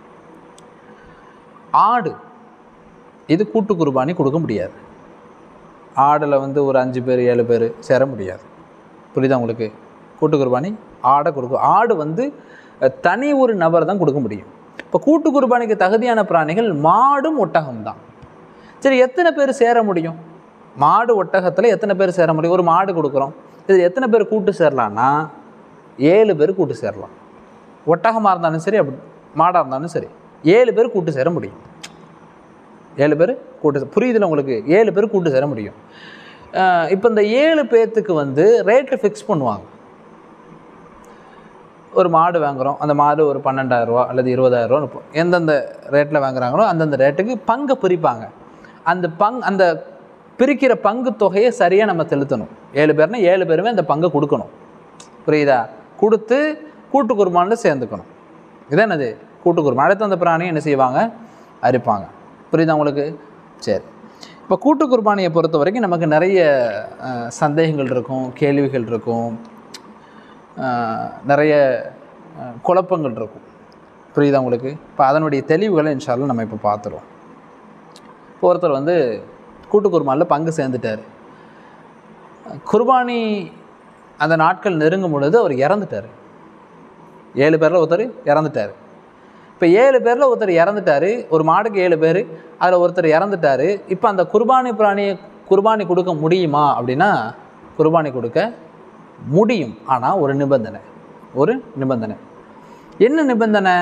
ஆடு இது கூட்டு குர்பானி கொடுக்க முடியாது ஆடில் வந்து ஒரு அஞ்சு பேர் ஏழு பேர் சேர முடியாது புரியுதா உங்களுக்கு கூட்டு குர்பானி ஆடை கொடுக்கும் ஆடு வந்து அஹ், தனி ஒரு நபர் தான் கொடுக்க முடியும் இப்போ கூட்டு குர்பானிக்கு தகுதியான பிராணிகள் மாடும் ஒட்டகம் தான் சரி எத்தனை பேர் சேர முடியும் மாடு ஒட்டகத்தில் எத்தனை பேர் சேர முடியும் ஒரு மாடு கொடுக்குறோம் இது எத்தனை பேர் கூட்டு சேரலான்னா ஏழு பேர் கூட்டு சேரலாம் ஒட்டகமாக இருந்தாலும் சரி அப்படி மாடாக இருந்தாலும் சரி ஏழு பேர் கூட்டு சேர முடியும் ஏழு பேர் கூட்டு சே- புரியுதுல உங்களுக்கு ஏழு பேர் கூட்டு சேர முடியும் இப்போ இந்த ஏழு பேர்த்துக்கு வந்து ரேட்டு ஃபிக்ஸ் பண்ணுவாங்க ஒரு மாடு வாங்குகிறோம் அந்த மாடு ஒரு பன்னெண்டாயிரரூவா அல்லது இருபதாயிரரூவா இருக்கும் எந்தெந்த ரேட்டில் வாங்குறாங்களோ அந்தந்த ரேட்டுக்கு பங்கை பிரிப்பாங்க அந்த பங் அந்த பிரிக்கிற பங்கு தொகையை சரியாக நம்ம செலுத்தணும் ஏழு பேர்னா ஏழு பேருமே அந்த பங்கை கொடுக்கணும் புரியுதா கொடுத்து கூட்டு குருமான்னு சேர்ந்துக்கணும் இதான் என்னது கூட்டு குருமா அடுத்து அந்த பிராணியை என்ன செய்வாங்க அரிப்பாங்க புரியுதா உங்களுக்கு சரி இப்போ கூட்டு குர்பானியை பொறுத்த வரைக்கும் நமக்கு நிறைய அஹ், சந்தேகங்கள் இருக்கும் கேள்விகள் இருக்கும் அஹ், நிறைய அஹ், குழப்பங்கள் இருக்கும் புரியுதா உங்களுக்கு இப்போ அதனுடைய தெளிவுகளை இன்ஷால்லாம் நம்ம இப்போ பார்த்துருவோம் இப்போ ஒருத்தர் வந்து கூட்டு குர்பானில் பங்கு சேர்ந்துட்டார் குர்பானி அந்த நாட்கள் நெருங்கும் பொழுது அவர் இறந்துட்டார் ஏழு பேரில் ஒருத்தர் இறந்துட்டார் இப்போ ஏழு பேரில் ஒருத்தர் இறந்துட்டாரு ஒரு மாடுக்கு ஏழு பேர் அதில் ஒருத்தர் இறந்துட்டாரு இப்போ அந்த குர்பானி பிராணியை குர்பானி கொடுக்க முடியுமா அப்படின்னா குர்பானி கொடுக்க முடியும் ஆனால் ஒரு நிபந்தனை ஒரு நிபந்தனை என்ன நிபந்தனை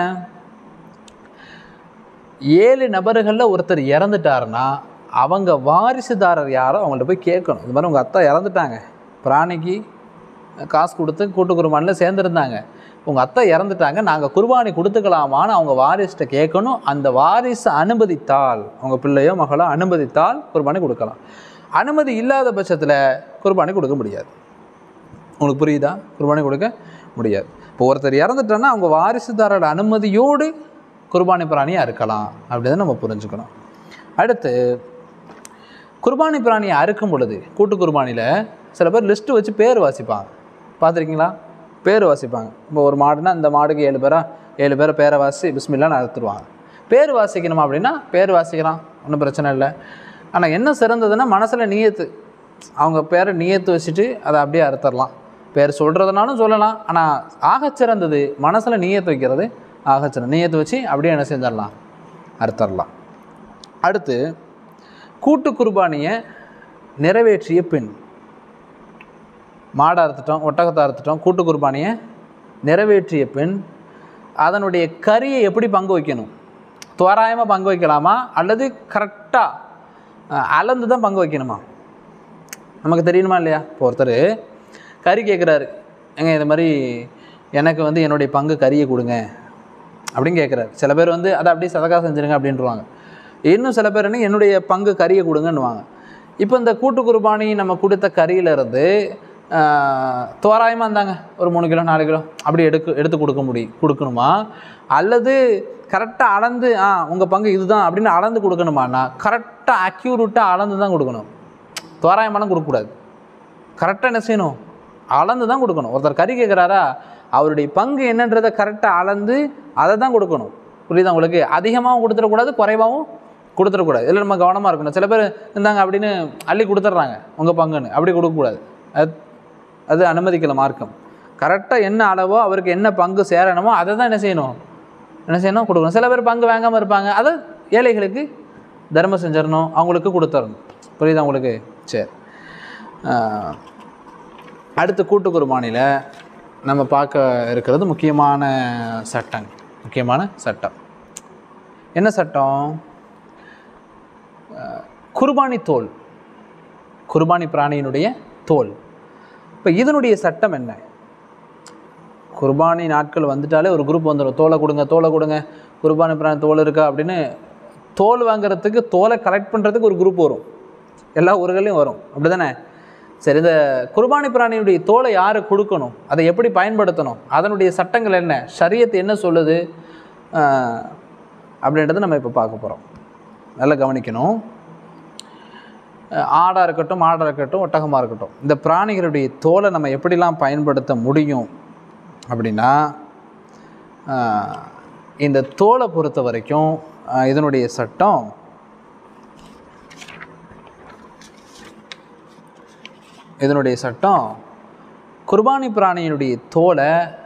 ஏழு நபர்களில் ஒருத்தர் இறந்துட்டாருன்னா அவங்க வாரிசுதாரர் யாரோ அவங்கள்ட்ட போய் கேட்கணும் இது மாதிரி உங்கள் அத்தா இறந்துட்டாங்க பிராணிக்கு காசு கொடுத்து கூட்டு குர்பானில் சேர்ந்துருந்தாங்க உங்கள் அத்தை இறந்துட்டாங்க நாங்கள் குர்பானி கொடுத்துக்கலாமான்னு அவங்க வாரிஸ்கிட்ட கேட்கணும் அந்த வாரிசு அனுமதித்தால் அவங்க பிள்ளையோ மகளோ அனுமதித்தால் குர்பானி கொடுக்கலாம் அனுமதி இல்லாத பட்சத்தில் குர்பானி கொடுக்க முடியாது உங்களுக்கு புரியுதா குர்பானி கொடுக்க முடியாது இப்போ ஒருத்தர் இறந்துட்டோன்னா அவங்க வாரிசுதாரோட அனுமதியோடு குர்பானி பிராணியாக இருக்கலாம் அப்படின்னு நம்ம புரிஞ்சுக்கணும் அடுத்து குர்பானி பிராணியை அறுக்கும் பொழுது கூட்டு குர்பானியில் சில பேர் லிஸ்ட்டு வச்சு பேர் வாசிப்பாங்க பார்த்துருக்கீங்களா பேர் வாசிப்பாங்க இப்போ ஒரு மாடுனா இந்த மாடுக்கு ஏழு பேரா ஏழு பேரை பேரை வாசி பிஸ்மில்லான்னு அறுத்துருவாங்க பேர் வாசிக்கணுமா அப்படின்னா பேர் வாசிக்கலாம் ஒன்றும் பிரச்சனை இல்லை ஆனால் என்ன சிறந்ததுன்னா மனசில் நியத்து அவங்க பேரை நியத்து வச்சுட்டு அதை அப்படியே அறுத்தரலாம் பேர் சொல்கிறதுனாலும் சொல்லலாம் ஆனால் ஆகச்சிறந்தது மனசில் நியத்து வைக்கிறது ஆகச்சிறந்த நியத்து வச்சு அப்படியே என்ன செஞ்சிடலாம் அறுத்தரலாம் அடுத்து கூட்டு குர்பானியை நிறைவேற்றிய பெண் மாடை அறுத்துட்டோம் ஒட்டகத்தை அறுத்துட்டோம் கூட்டு குர்பானியை நிறைவேற்றிய பெண் அதனுடைய கறியை எப்படி பங்கு வைக்கணும் தோராயமாக பங்கு வைக்கலாமா அல்லது கரெக்டாக அளந்து தான் பங்கு வைக்கணுமா நமக்கு தெரியணுமா இல்லையா இப்போ ஒருத்தர் கறி கேட்குறாரு ஏங்க இது மாதிரி எனக்கு வந்து என்னுடைய பங்கு கறியை கொடுங்க அப்படின்னு கேட்குறாரு சில பேர் வந்து அதை அப்படியே சதக்கா செஞ்சுருங்க அப்படின்ட்டுருவாங்க இன்னும் சில பேர் என்ன என்னுடைய பங்கு கறியை கொடுங்கன்னுவாங்க இப்போ இந்த கூட்டு குர்பானி நம்ம கொடுத்த கறியிலேருந்து தோராயமாக இருந்தாங்க ஒரு மூணு கிலோ நாலு கிலோ அப்படி எடுக்க எடுத்து கொடுக்க முடியும் கொடுக்கணுமா அல்லது கரெக்டாக அளந்து ஆ உங்கள் பங்கு இதுதான் அப்படின்னு அளந்து கொடுக்கணுமாண்ணா கரெக்டாக அக்யூரேட்டாக அளந்து தான் கொடுக்கணும் தோராயமாலாம் கொடுக்கக்கூடாது கரெக்டாக என்ன செய்யணும் அளந்து தான் கொடுக்கணும் ஒருத்தர் கறி கேட்குறாரா அவருடைய பங்கு என்னன்றதை கரெக்டாக அளந்து அதை தான் கொடுக்கணும் புரியுதா உங்களுக்கு அதிகமாகவும் கொடுத்துடக்கூடாது குறைவாகவும் கொடுத்துடக்கூடாது இதில் நம்ம கவனமாக இருக்கணும் சில பேர் இருந்தாங்க அப்படின்னு அள்ளி கொடுத்துட்றாங்க உங்கள் பங்குன்னு அப்படி கொடுக்கக்கூடாது அது அது அனுமதிக்கல மார்க்கம் கரெக்டாக என்ன அளவோ அவருக்கு என்ன பங்கு சேரணுமோ அதை தான் என்ன செய்யணும் என்ன செய்யணும் கொடுக்கணும் சில பேர் பங்கு வாங்காமல் இருப்பாங்க அதை ஏழைகளுக்கு தர்மம் செஞ்சிடணும் அவங்களுக்கு கொடுத்துடணும் புரியுதா உங்களுக்கு சரி ஆஹ், அடுத்து கூட்டு குர்பானியில் நம்ம பார்க்க இருக்கிறது முக்கியமான சட்டம் முக்கியமான சட்டம் என்ன சட்டம் ஆஹ், குர்பானி தோல் குர்பானி பிராணியினுடைய தோல் இப்போ இதனுடைய சட்டம் என்ன குர்பானி நாட்கள் வந்துட்டாலே ஒரு குரூப் வந்துடும் தோலை கொடுங்க தோலை கொடுங்க குர்பானி பிராணி தோல் இருக்கா அப்படின்னு தோல் வாங்குறதுக்கு தோலை கலெக்ட் பண்ணுறதுக்கு ஒரு குரூப் வரும் எல்லா ஊர்களையும் வரும் அப்படி தானே சரி இந்த குர்பானி பிராணியுடைய தோலை யாரு கொடுக்கணும் அதை எப்படி பயன்படுத்தணும் அதனுடைய சட்டங்கள் என்ன ஷரியத்து என்ன சொல்லுது ஆஹ், அப்படின்றத நம்ம இப்போ பார்க்க போகிறோம் நல்லா கவனிக்கணும் அஹ் ஆடாக இருக்கட்டும் மாடாக இருக்கட்டும் ஒட்டகமாக இருக்கட்டும் இந்த பிராணிகளுடைய தோலை நம்ம எப்படிலாம் பயன்படுத்த முடியும் அப்படின்னா அஹ், இந்த தோலை பொறுத்த வரைக்கும் அஹ், இதனுடைய சட்டம் இதனுடைய சட்டம் குர்பானி பிராணியினுடைய தோலை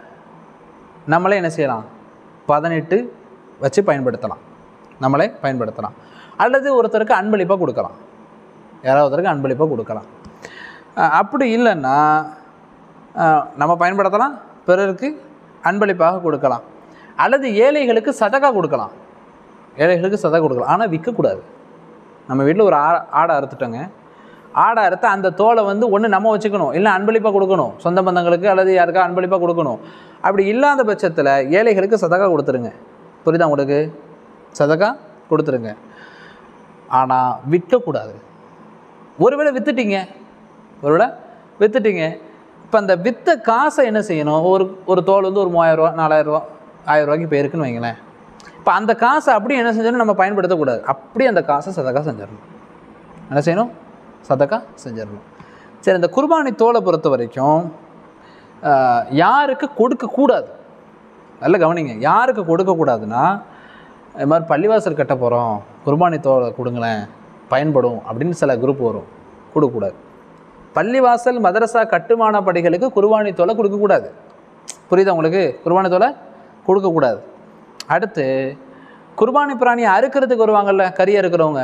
நம்மளே என்ன செய்யலாம் பதனிட்டு வச்சு பயன்படுத்தலாம் நம்மளே பயன்படுத்தலாம் அல்லது ஒருத்தருக்கு அன்பளிப்பாக கொடுக்கலாம் யாராவது ஒருத்தருக்கு அன்பளிப்பாக கொடுக்கலாம் அஹ் அப்படி இல்லைன்னா அஹ் நம்ம பயன்படுத்தலாம் பிறருக்கு அன்பளிப்பாக கொடுக்கலாம் அல்லது ஏழைகளுக்கு சதகா கொடுக்கலாம் ஏழைகளுக்கு சதகா கொடுக்கலாம் ஆனால் விற்கக்கூடாது நம்ம வீட்டில் ஒரு ஆ ஆடை அறுத்துட்டோங்க ஆடை அறுத்து அந்த தோலை வந்து ஒன்று நம்ம வச்சுக்கணும் இல்லை அன்பளிப்பாக கொடுக்கணும் சொந்த பந்தங்களுக்கு அல்லது யாருக்கா அன்பளிப்பாக கொடுக்கணும் அப்படி இல்லாத பட்சத்தில் ஏழைகளுக்கு சதகா கொடுத்துருங்க புரியுதா உங்களுக்கு சதகா கொடுத்துருங்க ஆனால் விற்கக்கூடாது ஒருவேளை வித்துட்டீங்க ஒருவேளை வித்துட்டீங்க இப்போ அந்த வித்த காசை என்ன செய்யணும் ஒரு ஒரு தோல் வந்து ஒரு மூவாயிரரூவா நாலாயிரரூவா ஆயிரரூவாய்க்கு இப்போ இருக்குன்னு வைங்களேன் இப்போ அந்த காசை அப்படியே என்ன செஞ்சிடணும் நம்ம பயன்படுத்தக்கூடாது அப்படியே அந்த காசை சதக்கா செஞ்சிடணும் என்ன செய்யணும் சதக்கா செஞ்சிடணும் சரி இந்த குர்பானி தோலை பொறுத்த வரைக்கும் ஆஹ், யாருக்கு கொடுக்கக்கூடாது நல்ல கவனிங்க யாருக்கு கொடுக்கக்கூடாதுன்னா இது மாதிரி பள்ளிவாசல் கட்ட போகிறோம் குர்பானி தோலை கொடுங்களேன் பயன்படும் அப்படின்னு சில குரூப் வரும் கொடுக்கக்கூடாது பள்ளிவாசல் மதரசா கட்டுமான பணிகளுக்கு குர்பானி தோலை கொடுக்கக்கூடாது புரியுதா உங்களுக்கு குர்பானி தோலை கொடுக்கக்கூடாது அடுத்து குர்பானி பிராணியை அறுக்கிறதுக்கு வருவாங்கல்ல கறி அறுக்கிறவங்க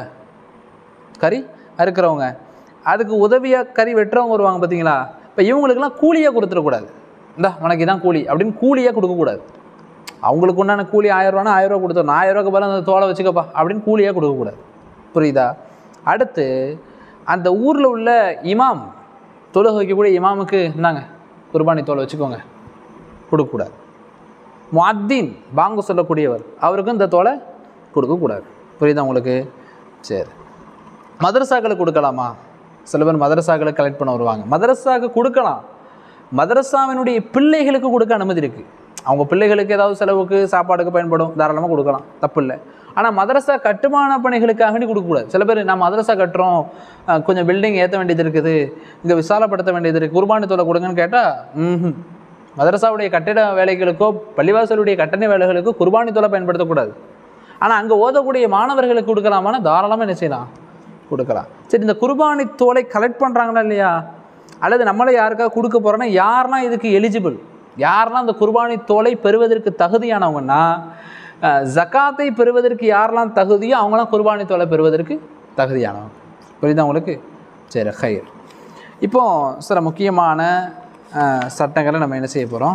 கறி அறுக்கிறவங்க அதுக்கு உதவியாக கறி வெட்டுறவங்க வருவாங்க பார்த்தீங்களா இப்போ இவங்களுக்கெல்லாம் கூலியாக கொடுத்துடக்கூடாது இந்தா உனக்கு இதான் கூலி அப்படின்னு கூலியாக கொடுக்கக்கூடாது அவங்களுக்கு உண்டான கூலி ஆயிரம் ரூபானா ஆயிரம் ரூபா கொடுத்தோம் ஆயிரம் ரூபாய்க்கு பதிலா அந்த தோலை வச்சுக்கப்பா அப்படின்னு கூலியாக கொடுக்கக்கூடாது புரியுதா அடுத்து அந்த ஊரில் உள்ள இமாம் தொழுகை வைக்கக்கூடிய இமாமுக்கு இந்தாங்க குர்பானி தோலை வச்சுக்கோங்க கொடுக்கக்கூடாது முஅத்தீன் பாங்கு சொல்லக்கூடியவர் அவருக்கும் இந்த தோலை கொடுக்கக்கூடாது புரியுதா உங்களுக்கு சரி மதரசாக்களுக்கு கொடுக்கலாமா சில பேர் மதரசாக்களை கலெக்ட் பண்ண வருவாங்க மதரசாவுக்கு கொடுக்கலாம் மதரசாவினுடைய பிள்ளைகளுக்கு கொடுக்க அனுமதி இருக்குது அவங்க பிள்ளைகளுக்கு ஏதாவது செலவுக்கு சாப்பாடுக்கு பயன்படும் தாராளமாக கொடுக்கலாம் தப்பு இல்லை ஆனால் மதரசா கட்டுமான பணிகளுக்காக வேண்டி கொடுக்கக்கூடாது சில பேர் நான் மதரசா கட்டுறோம் அஹ், கொஞ்சம் பில்டிங் ஏற்ற வேண்டியது இருக்குது இங்கே விசாலப்படுத்த வேண்டியது இருக்குது குர்பானி தோலை கொடுங்கன்னு கேட்டால் ம் மதரசாவுடைய கட்டிட வேலைகளுக்கோ பள்ளிவாசலுடைய கட்டண வேலைகளுக்கோ குர்பானி தோலை பயன்படுத்தக்கூடாது ஆனால் அங்கே ஓதக்கூடிய மாணவர்களுக்கு கொடுக்கலாமான்னா தாராளமாக என்ன செய்யலாம் கொடுக்கலாம் சரி இந்த குர்பானி தோலை கலெக்ட் பண்ணுறாங்களா இல்லையா அல்லது நம்மளே யாருக்காவது கொடுக்க போகிறோன்னா யாரெல்லாம் இதுக்கு எலிஜிபிள் யாரெல்லாம் இந்த குர்பானி தோலை பெறுவதற்கு தகுதியானவங்கன்னா அஹ், ஜக்காத்தை பெறுவதற்கு யாரெல்லாம் தகுதியோ அவங்களாம் குர்பானி தோலை பெறுவதற்கு தகுதியானவங்க புரியுதா உங்களுக்கு சரி ஹைர் இப்போ சில முக்கியமான அஹ், சட்டங்களை நம்ம என்ன செய்ய போகிறோம்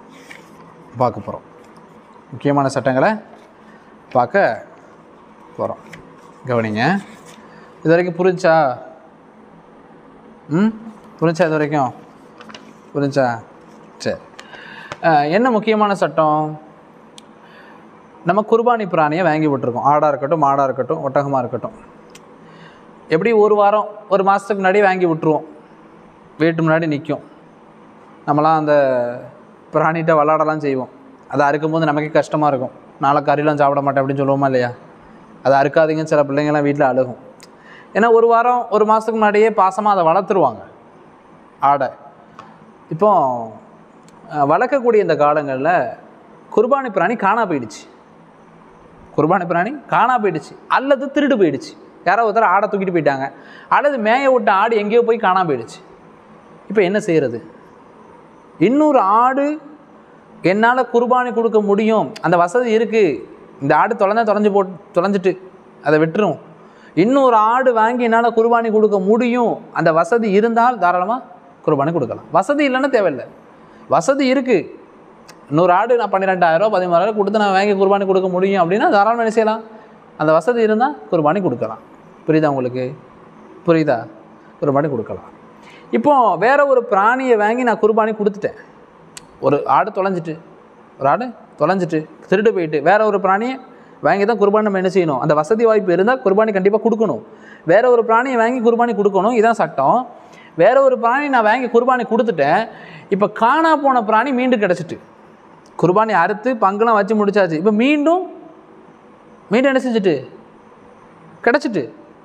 பார்க்க போகிறோம் முக்கியமான சட்டங்களை பார்க்க போகிறோம் கவனிங்க இது வரைக்கும் புரிஞ்சா ம் புரிஞ்சா இது வரைக்கும் புரிஞ்சா சரி அஹ், என்ன முக்கியமான சட்டம் நம்ம குர்பானி பிராணியை வாங்கி விட்டுருக்கோம் ஆடாக இருக்கட்டும் மாடாக இருக்கட்டும் ஒட்டகமாக இருக்கட்டும் எப்படி ஒரு வாரம் ஒரு மாதத்துக்கு முன்னாடி வாங்கி விட்டுருவோம் வீட்டு முன்னாடி நிற்கும் நம்மலாம் அந்த பிராணிகிட்ட விளாடலாம் செய்வோம் அதை அறுக்கும்போது நமக்கே கஷ்டமாக இருக்கும் நாளை கறிலாம் சாப்பிட மாட்டேன் அப்படின்னு சொல்லுவோமா இல்லையா அதை அறுக்காதீங்கன்னு சில பிள்ளைங்கள்லாம் வீட்டில் அழுகும் ஏன்னா ஒரு வாரம் ஒரு மாதத்துக்கு முன்னாடியே பாசமாக அதை வளர்த்துருவாங்க ஆடை இப்போ அஹ், வளர்க்கக்கூடிய இந்த காலங்களில் குர்பானி பிராணி காணா போயிடுச்சு குர்பானி பிராணி காணா போயிடுச்சு அல்லது திருடு போயிடுச்சு யாரோ ஒருத்தர் ஆடை தூக்கிட்டு போயிட்டாங்க அல்லது மேய விட்ட ஆடு எங்கேயோ போய் காணா போயிடுச்சு இப்போ என்ன செய்கிறது இன்னொரு ஆடு என்னால் குர்பானி கொடுக்க முடியும் அந்த வசதி இருக்குது இந்த ஆடு தொலைஞ்சா தொலைஞ்சு போட் தொலைஞ்சிட்டு அதை விட்டுரும் இன்னொரு ஆடு வாங்கி என்னால் குர்பானி கொடுக்க முடியும் அந்த வசதி இருந்தால் தாராளமாக குர்பானி கொடுக்கலாம் வசதி இல்லைன்னா தேவையில்லை வசதி இருக்குது இன்னொரு ஆடு நான் பன்னிரெண்டாயிரம் பதிமூணாயிரம் கொடுத்து நான் வாங்கி குர்பானி கொடுக்க முடியும் அப்படின்னா தாராளமாக என்ன செய்யலாம் அந்த வசதி இருந்தால் குர்பானி கொடுக்கலாம் புரியுதா உங்களுக்கு புரியுதா குர்பானி கொடுக்கலாம் இப்போ வேற ஒரு பிராணியை வாங்கி நான் குர்பானி கொடுத்துட்டேன் ஒரு ஆடு தொலைஞ்சிட்டு ஒரு ஆடு தொலைஞ்சிட்டு திருடு போயிட்டு வேற ஒரு பிராணியை வாங்கி தான் குர்பானி நம்ம என்ன செய்யணும் அந்த வசதி வாய்ப்பு இருந்தால் குர்பானி கண்டிப்பாக கொடுக்கணும் வேற ஒரு பிராணியை வாங்கி குர்பானி கொடுக்கணும் இதான் சட்டம் வேற ஒரு பிராணி நான் வாங்கி குர்பானி கொடுத்துட்டேன் இப்போ காணா போன பிராணி மீண்டும் கிடச்சிட்டு குர்பானி அறுத்து பங்குலாம் வச்சு முடிச்சாச்சு இப்போ மீண்டும் மீண்டும் என்ன செஞ்சுட்டு கிடச்சிட்டு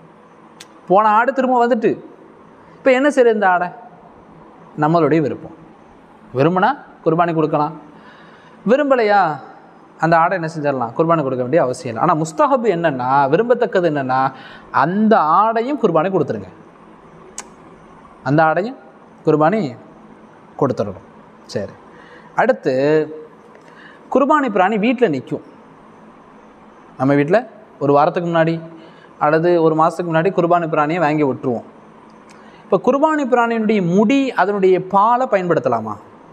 போன ஆடு திரும்ப வந்துட்டு இப்போ என்ன செய்யுது இந்த ஆடை நம்மளுடைய விருப்பம் விரும்பினா குர்பானி கொடுக்கலாம் விரும்பலையா அந்த ஆடை என்ன செஞ்சிடலாம் குர்பானி கொடுக்க வேண்டிய அவசியம் இல்லை ஆனால் முஸ்தஹப் என்னென்னா விரும்பத்தக்கது என்னென்னா அந்த ஆடையும் குர்பானி கொடுத்துருங்க அந்த ஆடையும் குர்பானி கொடுத்துடணும் சரி அடுத்து குர்பானி பிராணி வீட்டில் நிற்கும் நம்ம வீட்டில் ஒரு வாரத்துக்கு முன்னாடி அல்லது ஒரு மாதத்துக்கு முன்னாடி குர்பானி பிராணியை வாங்கி விட்டுருவோம் இப்போ குர்பானி பிராணியினுடைய முடி அதனுடைய பாலை பயன்படுத்தலாமா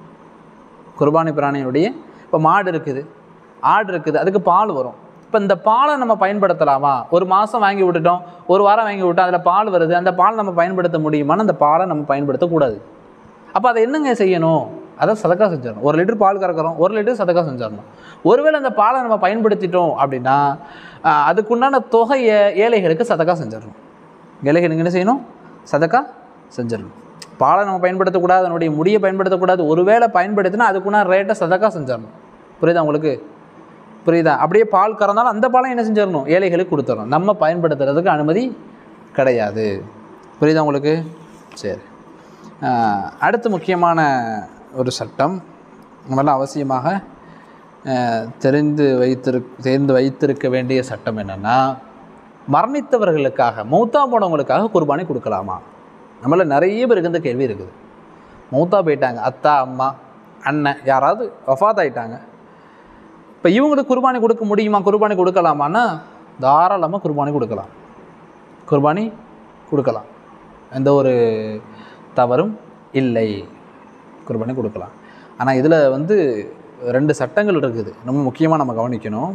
குர்பானி பிராணியினுடைய இப்போ மாடு இருக்குது ஆடு இருக்குது அதுக்கு பால் வரும் இப்போ இந்த பாலை நம்ம பயன்படுத்தலாமா ஒரு மாதம் வாங்கி விட்டுட்டோம் ஒரு வாரம் வாங்கி விட்டோம் அதில் பால் வருது அந்த பால் நம்ம பயன்படுத்த முடியுமான்னு அந்த பாலை நம்ம பயன்படுத்தக்கூடாது அப்போ அதை என்னங்க செய்யணும் அதை சதக்கா செஞ்சிடணும் ஒரு லிட்டர் பால் கறக்கிறோம் ஒரு லிட்டர் சதக்கா செஞ்சிடணும் ஒருவேளை அந்த பாலை நம்ம பயன்படுத்திட்டோம் அப்படின்னா ஆஹ், அதுக்குண்டான தொகையை ஏழைகளுக்கு சதக்கா செஞ்சிடணும் ஏழைகளுக்கு என்ன செய்யணும் சதக்கா செஞ்சிடணும் பாலை நம்ம பயன்படுத்தக்கூடாது அதனுடைய முடியை பயன்படுத்தக்கூடாது ஒருவேளை பயன்படுத்தினா அதுக்குண்டான ரேட்டை சதக்கா செஞ்சிடணும் புரியுதா உங்களுக்கு புரியுதா அப்படியே பால் கறந்தாலும் அந்த பாலை என்ன செஞ்சிடணும் ஏழைகளுக்கு கொடுத்துடணும் நம்ம பயன்படுத்துறதுக்கு அனுமதி கிடையாது புரியுதா உங்களுக்கு சரி ஆஹ், அடுத்து முக்கியமான ஒரு சட்டம் நம்மளாம் அவசியமாக ஆஹ், தெரிந்து வைத்திரு தெரிந்து வைத்திருக்க வேண்டிய சட்டம் என்னென்னா மரணித்தவர்களுக்காக மௌத்தா போனவங்களுக்காக குர்பானி கொடுக்கலாமா நம்மள நிறைய பேருக்கு இந்த கேள்வி இருக்குது மௌத்தா போயிட்டாங்க அத்தா அம்மா அண்ணன் யாராவது வஃபாத் ஆயிட்டாங்க இப்போ இவங்களுக்கு குர்பானி கொடுக்க முடியுமா குர்பானி கொடுக்கலாமான்னா தாராளமாக குர்பானி கொடுக்கலாம் குர்பானி கொடுக்கலாம் எந்த ஒரு தவறும் இல்லை குர்பானி கொடுக்கலாம் ஆனால் இதில் வந்து ரெண்டு சட்டங்கள் இருக்குது ரொம்ப முக்கியமாக நம்ம கவனிக்கணும்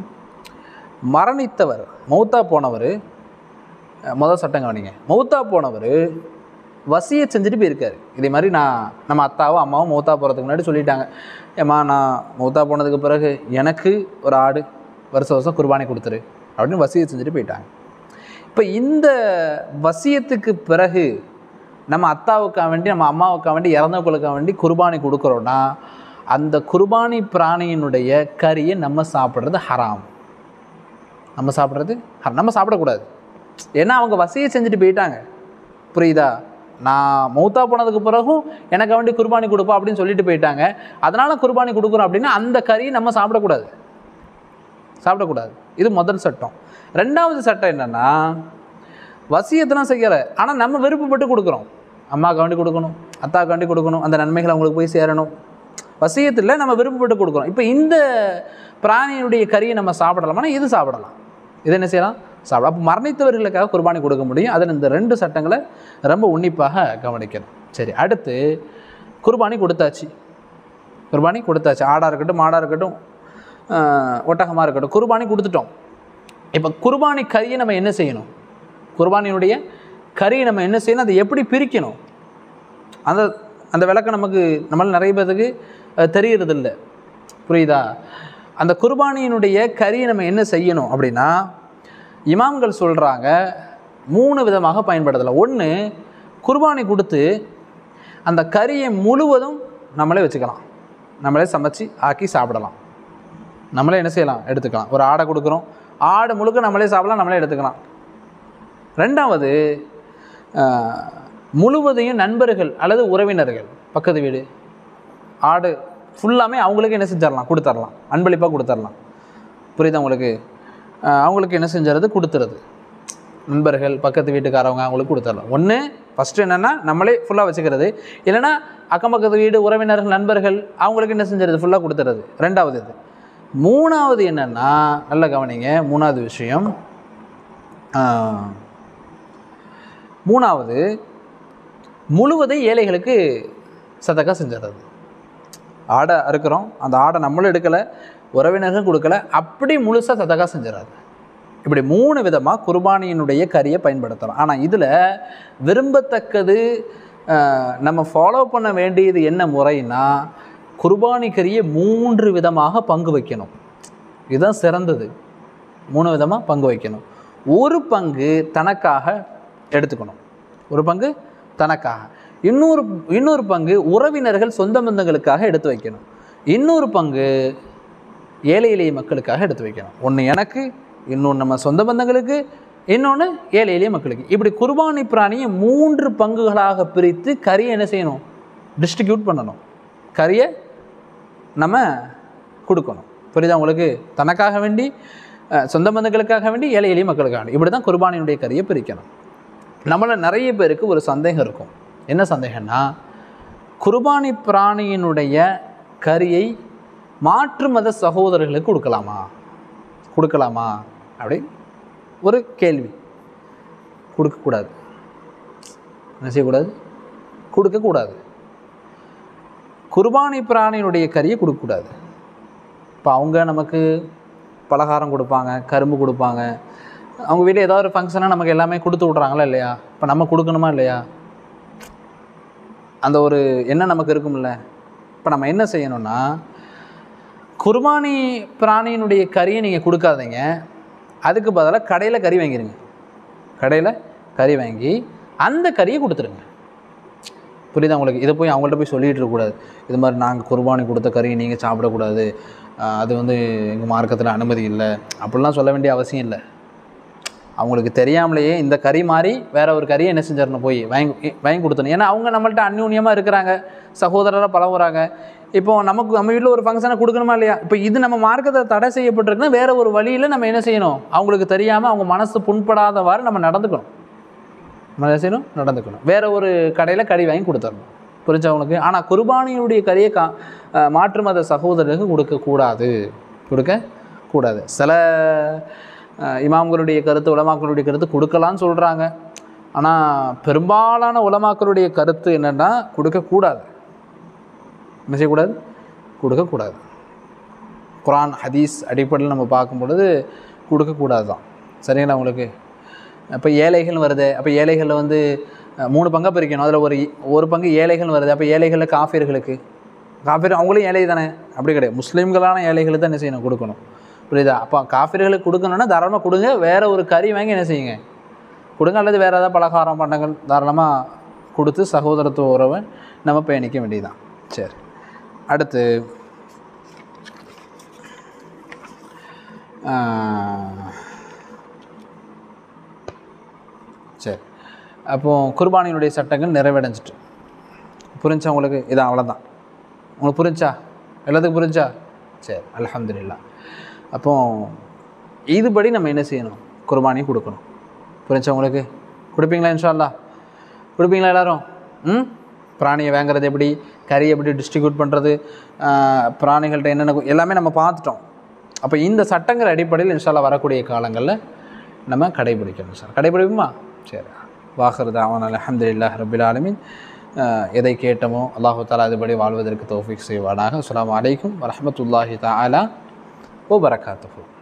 மரணித்தவர் மௌத்தா போனவர் முதல் சட்டம் கவனிங்க மௌத்தா போனவர் வசியை செஞ்சுட்டு போயிருக்காரு இதே மாதிரி நான் நம்ம அத்தாவும் அம்மாவும் மௌத்தா போகிறதுக்கு முன்னாடி சொல்லிட்டாங்க ஏம்மா நான் மௌத்தா போனதுக்கு பிறகு எனக்கு ஒரு ஆடு வருஷம் வருஷம் குர்பானி கொடுத்துரு அப்படின்னு வசியை செஞ்சுட்டு போயிட்டாங்க இப்போ இந்த வசியத்துக்கு பிறகு நம்ம அத்தாவுக்காக வேண்டி நம்ம அம்மாவுக்காக வேண்டி இறந்தவங்களுக்காக வேண்டி குர்பானி கொடுக்குறோன்னா அந்த குர்பானி பிராணியினுடைய கறியை நம்ம சாப்பிட்றது ஹராம் நம்ம சாப்பிட்றது ஹராம். நம்ம சாப்பிடக்கூடாது ஏன்னா அவங்க வசியை செஞ்சுட்டு போயிட்டாங்க புரியுதா நான் மௌத்தா போனதுக்கு பிறகும் எனக்கு வேண்டி குர்பானி கொடுப்பா அப்படின்னு சொல்லிட்டு போயிட்டாங்க அதனால குர்பானி கொடுக்குறோம் அப்படின்னா அந்த கறியை நம்ம சாப்பிடக்கூடாது சாப்பிடக்கூடாது இது முதல் சட்டம் ரெண்டாவது சட்டம் என்னன்னா வசியத்தெல்லாம் செய்யலை ஆனால் நம்ம விருப்பப்பட்டு கொடுக்குறோம் அம்மாவுக்கு வேண்டி கொடுக்கணும் அத்தாவுக்கு வேண்டி கொடுக்கணும் அந்த நன்மைகள் அவங்களுக்கு போய் சேரணும் வசியத்தில் நம்ம விருப்பப்பட்டு கொடுக்குறோம் இப்போ இந்த பிராணியினுடைய கறியை நம்ம சாப்பிடலாமானா இது சாப்பிடலாம் இது என்ன செய்யலாம் சாப்பிட அப்போ மரணித்தவர்களுக்காக குர்பானி கொடுக்க முடியும் அதில் இந்த ரெண்டு சட்டங்களை ரொம்ப உன்னிப்பாக கவனிக்கணும் சரி அடுத்து குர்பானி கொடுத்தாச்சு குர்பானி கொடுத்தாச்சு ஆடாக இருக்கட்டும் மாடாக இருக்கட்டும் ஒட்டகமாக இருக்கட்டும் குர்பானி கொடுத்துட்டோம் இப்போ குர்பானி கறியை நம்ம என்ன செய்யணும் குர்பானியினுடைய கறியை நம்ம என்ன செய்யணும் அதை எப்படி பிரிக்கணும் அந்த அந்த விளக்கம் நமக்கு நம்மளால் நிறைய பேருக்கு அஹ், தெரியறதில்ல புரியுதா அந்த குர்பானியினுடைய கறியை நம்ம என்ன செய்யணும் அப்படின்னா இமாம்கள் சொல்கிறாங்க மூணு விதமாக பயன்படுத்தலாம் ஒன்று குர்பானி கொடுத்து அந்த கறியை முழுவதும் நம்மளே வச்சுக்கலாம் நம்மளே சமைச்சு ஆக்கி சாப்பிடலாம் நம்மளே என்ன செய்யலாம் எடுத்துக்கலாம் ஒரு ஆடை கொடுக்குறோம் ஆடு முழுக்க நம்மளே சாப்பிடலாம் நம்மளே எடுத்துக்கலாம் ரெண்டாவது ஆஹ், முழுவதையும் நண்பர்கள் அல்லது உறவினர்கள் பக்கத்து வீடு ஆடு ஃபுல்லாமே அவங்களுக்கு என்ன செஞ்சிடலாம் கொடுத்துர்லாம் அன்பளிப்பாக கொடுத்துர்லாம் புரியுதா உங்களுக்கு ஆஹ், அவங்களுக்கு என்ன செஞ்சுறது கொடுத்துறது நண்பர்கள் பக்கத்து வீட்டுக்காரவங்க அவங்களுக்கு கொடுத்துடலாம் ஒன்று ஃபஸ்ட்டு என்னென்னா நம்மளே ஃபுல்லாக வச்சுக்கிறது இல்லைன்னா அக்கம் பக்கத்து வீடு உறவினர்கள் நண்பர்கள் அவங்களுக்கு என்ன செஞ்சுறது ஃபுல்லாக கொடுத்துறது ரெண்டாவது இது மூணாவது என்னென்னா நல்ல கவனிங்க மூணாவது விஷயம் ஆஹ், மூணாவது முழுவதை ஏழைகளுக்கு சதக்கா செஞ்சிடுறது ஆடை அறுக்கிறோம் அந்த ஆடை நம்மளும் எடுக்கலை உறவினர்கள் கொடுக்கல அப்படி முழுசாக சதக்கா செஞ்சிடறாரு இப்படி மூணு விதமாக குர்பானியினுடைய கறியை பயன்படுத்தலாம் ஆனால் இதில் விரும்பத்தக்கது ஆஹ், நம்ம ஃபாலோ பண்ண வேண்டியது என்ன முறைன்னா குர்பானி கறியை மூன்று விதமாக பங்கு வைக்கணும் இதுதான் சிறந்தது மூணு விதமாக பங்கு வைக்கணும் ஒரு பங்கு தனக்காக எடுத்துக்கணும் ஒரு பங்கு தனக்காக இன்னொரு இன்னொரு பங்கு உறவினர்கள் சொந்த பந்தங்களுக்காக எடுத்து வைக்கணும் இன்னொரு பங்கு ஏழை எளிய மக்களுக்காக எடுத்து வைக்கணும் ஒன்று எனக்கு இன்னொன்று நம்ம சொந்த பந்தங்களுக்கு இன்னொன்று ஏழை எளிய மக்களுக்கு இப்படி குர்பானி பிராணியை மூன்று பங்குகளாக பிரித்து கறியை என்ன செய்யணும் டிஸ்ட்ரிபியூட் பண்ணணும் கறியை நம்ம கொடுக்கணும் புரியுதா உங்களுக்கு தனக்காக வேண்டி அஹ், சொந்த பந்தங்களுக்காக வேண்டி ஏழை எளிய மக்களுக்காக வேண்டி இப்படி தான் குர்பானியுடைய கறியை பிரிக்கணும் நம்மள நிறைய பேருக்கு ஒரு சந்தேகம் இருக்கும் என்ன சந்தேகம்னா குர்பானி பிராணியினுடைய கறியை மாற்று மத சகோதரர்களுக்கு கொடுக்கலாமா கொடுக்கலாமா அப்படி ஒரு கேள்வி கொடுக்கக்கூடாது என்ன செய்யக்கூடாது கொடுக்கக்கூடாது குர்பானி பிராணியினுடைய கறியை கொடுக்கக்கூடாது இப்போ அவங்க நமக்கு பலகாரம் கொடுப்பாங்க கரும்பு கொடுப்பாங்க அவங்க வீட்டில் ஏதாவது ஒரு ஃபங்க்ஷனாக நமக்கு எல்லாமே கொடுத்து விட்றாங்களா இல்லையா இப்போ நம்ம கொடுக்கணுமா இல்லையா அந்த ஒரு எண்ணம் நமக்கு இருக்கும்ல இப்போ நம்ம என்ன செய்யணும்னா குர்பானி பிராணியினுடைய கறியை நீங்கள் கொடுக்காதீங்க அதுக்கு பதிலாக கடையில் கறி வாங்கிருங்க கடையில் கறி வாங்கி அந்த கறியை கொடுத்துருங்க புரியுதா உங்களுக்கு இதை போய் அவங்கள்ட்ட போய் சொல்லிகிட்டு இருக்கக்கூடாது இது மாதிரி நாங்கள் குர்பானி கொடுத்த கறியை நீங்கள் சாப்பிடக்கூடாது ஆஹ் அது வந்து எங்கள் மார்க்கத்தில் அனுமதி இல்லை அப்படிலாம் சொல்ல வேண்டிய அவசியம் இல்லை அவங்களுக்கு தெரியாமலேயே இந்த கறி மாதிரி வேற ஒரு கறியை என்ன செஞ்சிடணும் போய் வாங்கி வாங்கி கொடுத்தணும் ஏன்னா அவங்க நம்மள்ட்ட அந்யூன்யமாக இருக்கிறாங்க சகோதரராக பழகுறாங்க இப்போ நமக்கு நம்ம வீட்டில் ஒரு ஃபங்க்ஷனை கொடுக்கணுமா இல்லையா இப்போ இது நம்ம மார்க்கத்தை தடை செய்யப்பட்டிருக்குன்னா வேற ஒரு வழியில் நம்ம என்ன செய்யணும் அவங்களுக்கு தெரியாமல் அவங்க மனசு புண்படாதவாறு நம்ம நடந்துக்கணும் நம்ம என்ன செய்யணும் நடந்துக்கணும் வேற ஒரு கடையில் கறி வாங்கி கொடுத்துடணும் புரிஞ்சா அவங்களுக்கு ஆனால் குர்பானியுடைய கறியை கா அஹ் மாற்று மத சகோதரருக்கு கொடுக்கக்கூடாது கொடுக்க கூடாது சில அஹ், இமாம்களுடைய கருத்து உலமாக்களுடைய கருத்து கொடுக்கலான்னு சொல்கிறாங்க ஆனால் பெரும்பாலான உலமாக்களுடைய கருத்து என்னென்னா கொடுக்கக்கூடாது என்ன செய்யக்கூடாது கொடுக்கக்கூடாது குரான் ஹதீஸ் அடிப்படையில் நம்ம பார்க்கும் பொழுது கொடுக்கக்கூடாது தான் சரிங்களா உங்களுக்கு அப்போ ஏழைகள் வருது அப்போ ஏழைகளில் வந்து அஹ், மூணு பங்காக பிரிக்கணும் அதில் ஒரு ஒரு பங்கு ஏழைகள் வருது அப்போ ஏழைகளில் காஃபியர்களுக்கு காஃபிர் அவங்களும் ஏழை தானே அப்படி கிடையாது முஸ்லீம்களான ஏழைகளுக்கு தான் என்ன செய்யணும் கொடுக்கணும் புரியுதா அப்போ காஃபிர்களுக்கு கொடுக்கணும்னா தாராளமாக கொடுங்க வேற ஒரு கறி வாங்கி என்ன செய்யுங்க கொடுங்க அல்லது வேறு ஏதாவது பலகாரம் பண்டங்கள் தாராளமாக கொடுத்து சகோதரத்துவ உறவை நம்ம பயணிக்க வேண்டியதுதான் சரி அடுத்து ஆஹ், சரி அப்போ குர்பானியினுடைய சட்டங்கள் நிறைவடைஞ்சிட்டு புரிஞ்சா உங்களுக்கு இதான் அவ்வளோதான் உங்களுக்கு புரிஞ்சா எல்லாத்துக்கும் புரிஞ்சா சரி அல்ஹம்துலில்லாஹ் அப்போ இதுபடி நம்ம என்ன செய்யணும் குர்பானி கொடுக்கணும் புரிஞ்சா உங்களுக்கு கொடுப்பீங்களா இன்ஷா அல்லாஹ் கொடுப்பீங்களா எல்லாரும் ம் பிராணியை வாங்குறது எப்படி கறி எப்படி டிஸ்ட்ரிபியூட் பண்ணுறது பிராணிகள்கிட்ட என்னென்ன கு- எல்லாமே நம்ம பார்த்துட்டோம் அப்போ இந்த சட்டங்கள் அடிப்படையில் இன்ஷால்லா வரக்கூடிய காலங்களில் நம்ம கடைபிடிக்கணும் சார் கடைபிடிப்போமா சரி வாஹர் தாவான் அலமதுல்லாஹ் ரபில் ஆலமின் எதை கேட்டமோ அல்லாஹு தாலா அதுபடி வாழ்வதற்கு தௌஃபிக் செய்வானாக அஸ்ஸலாமு அலைக்கும் வரஹ்மத்துல்லாஹி தஆலா வ பரகாத்துஹு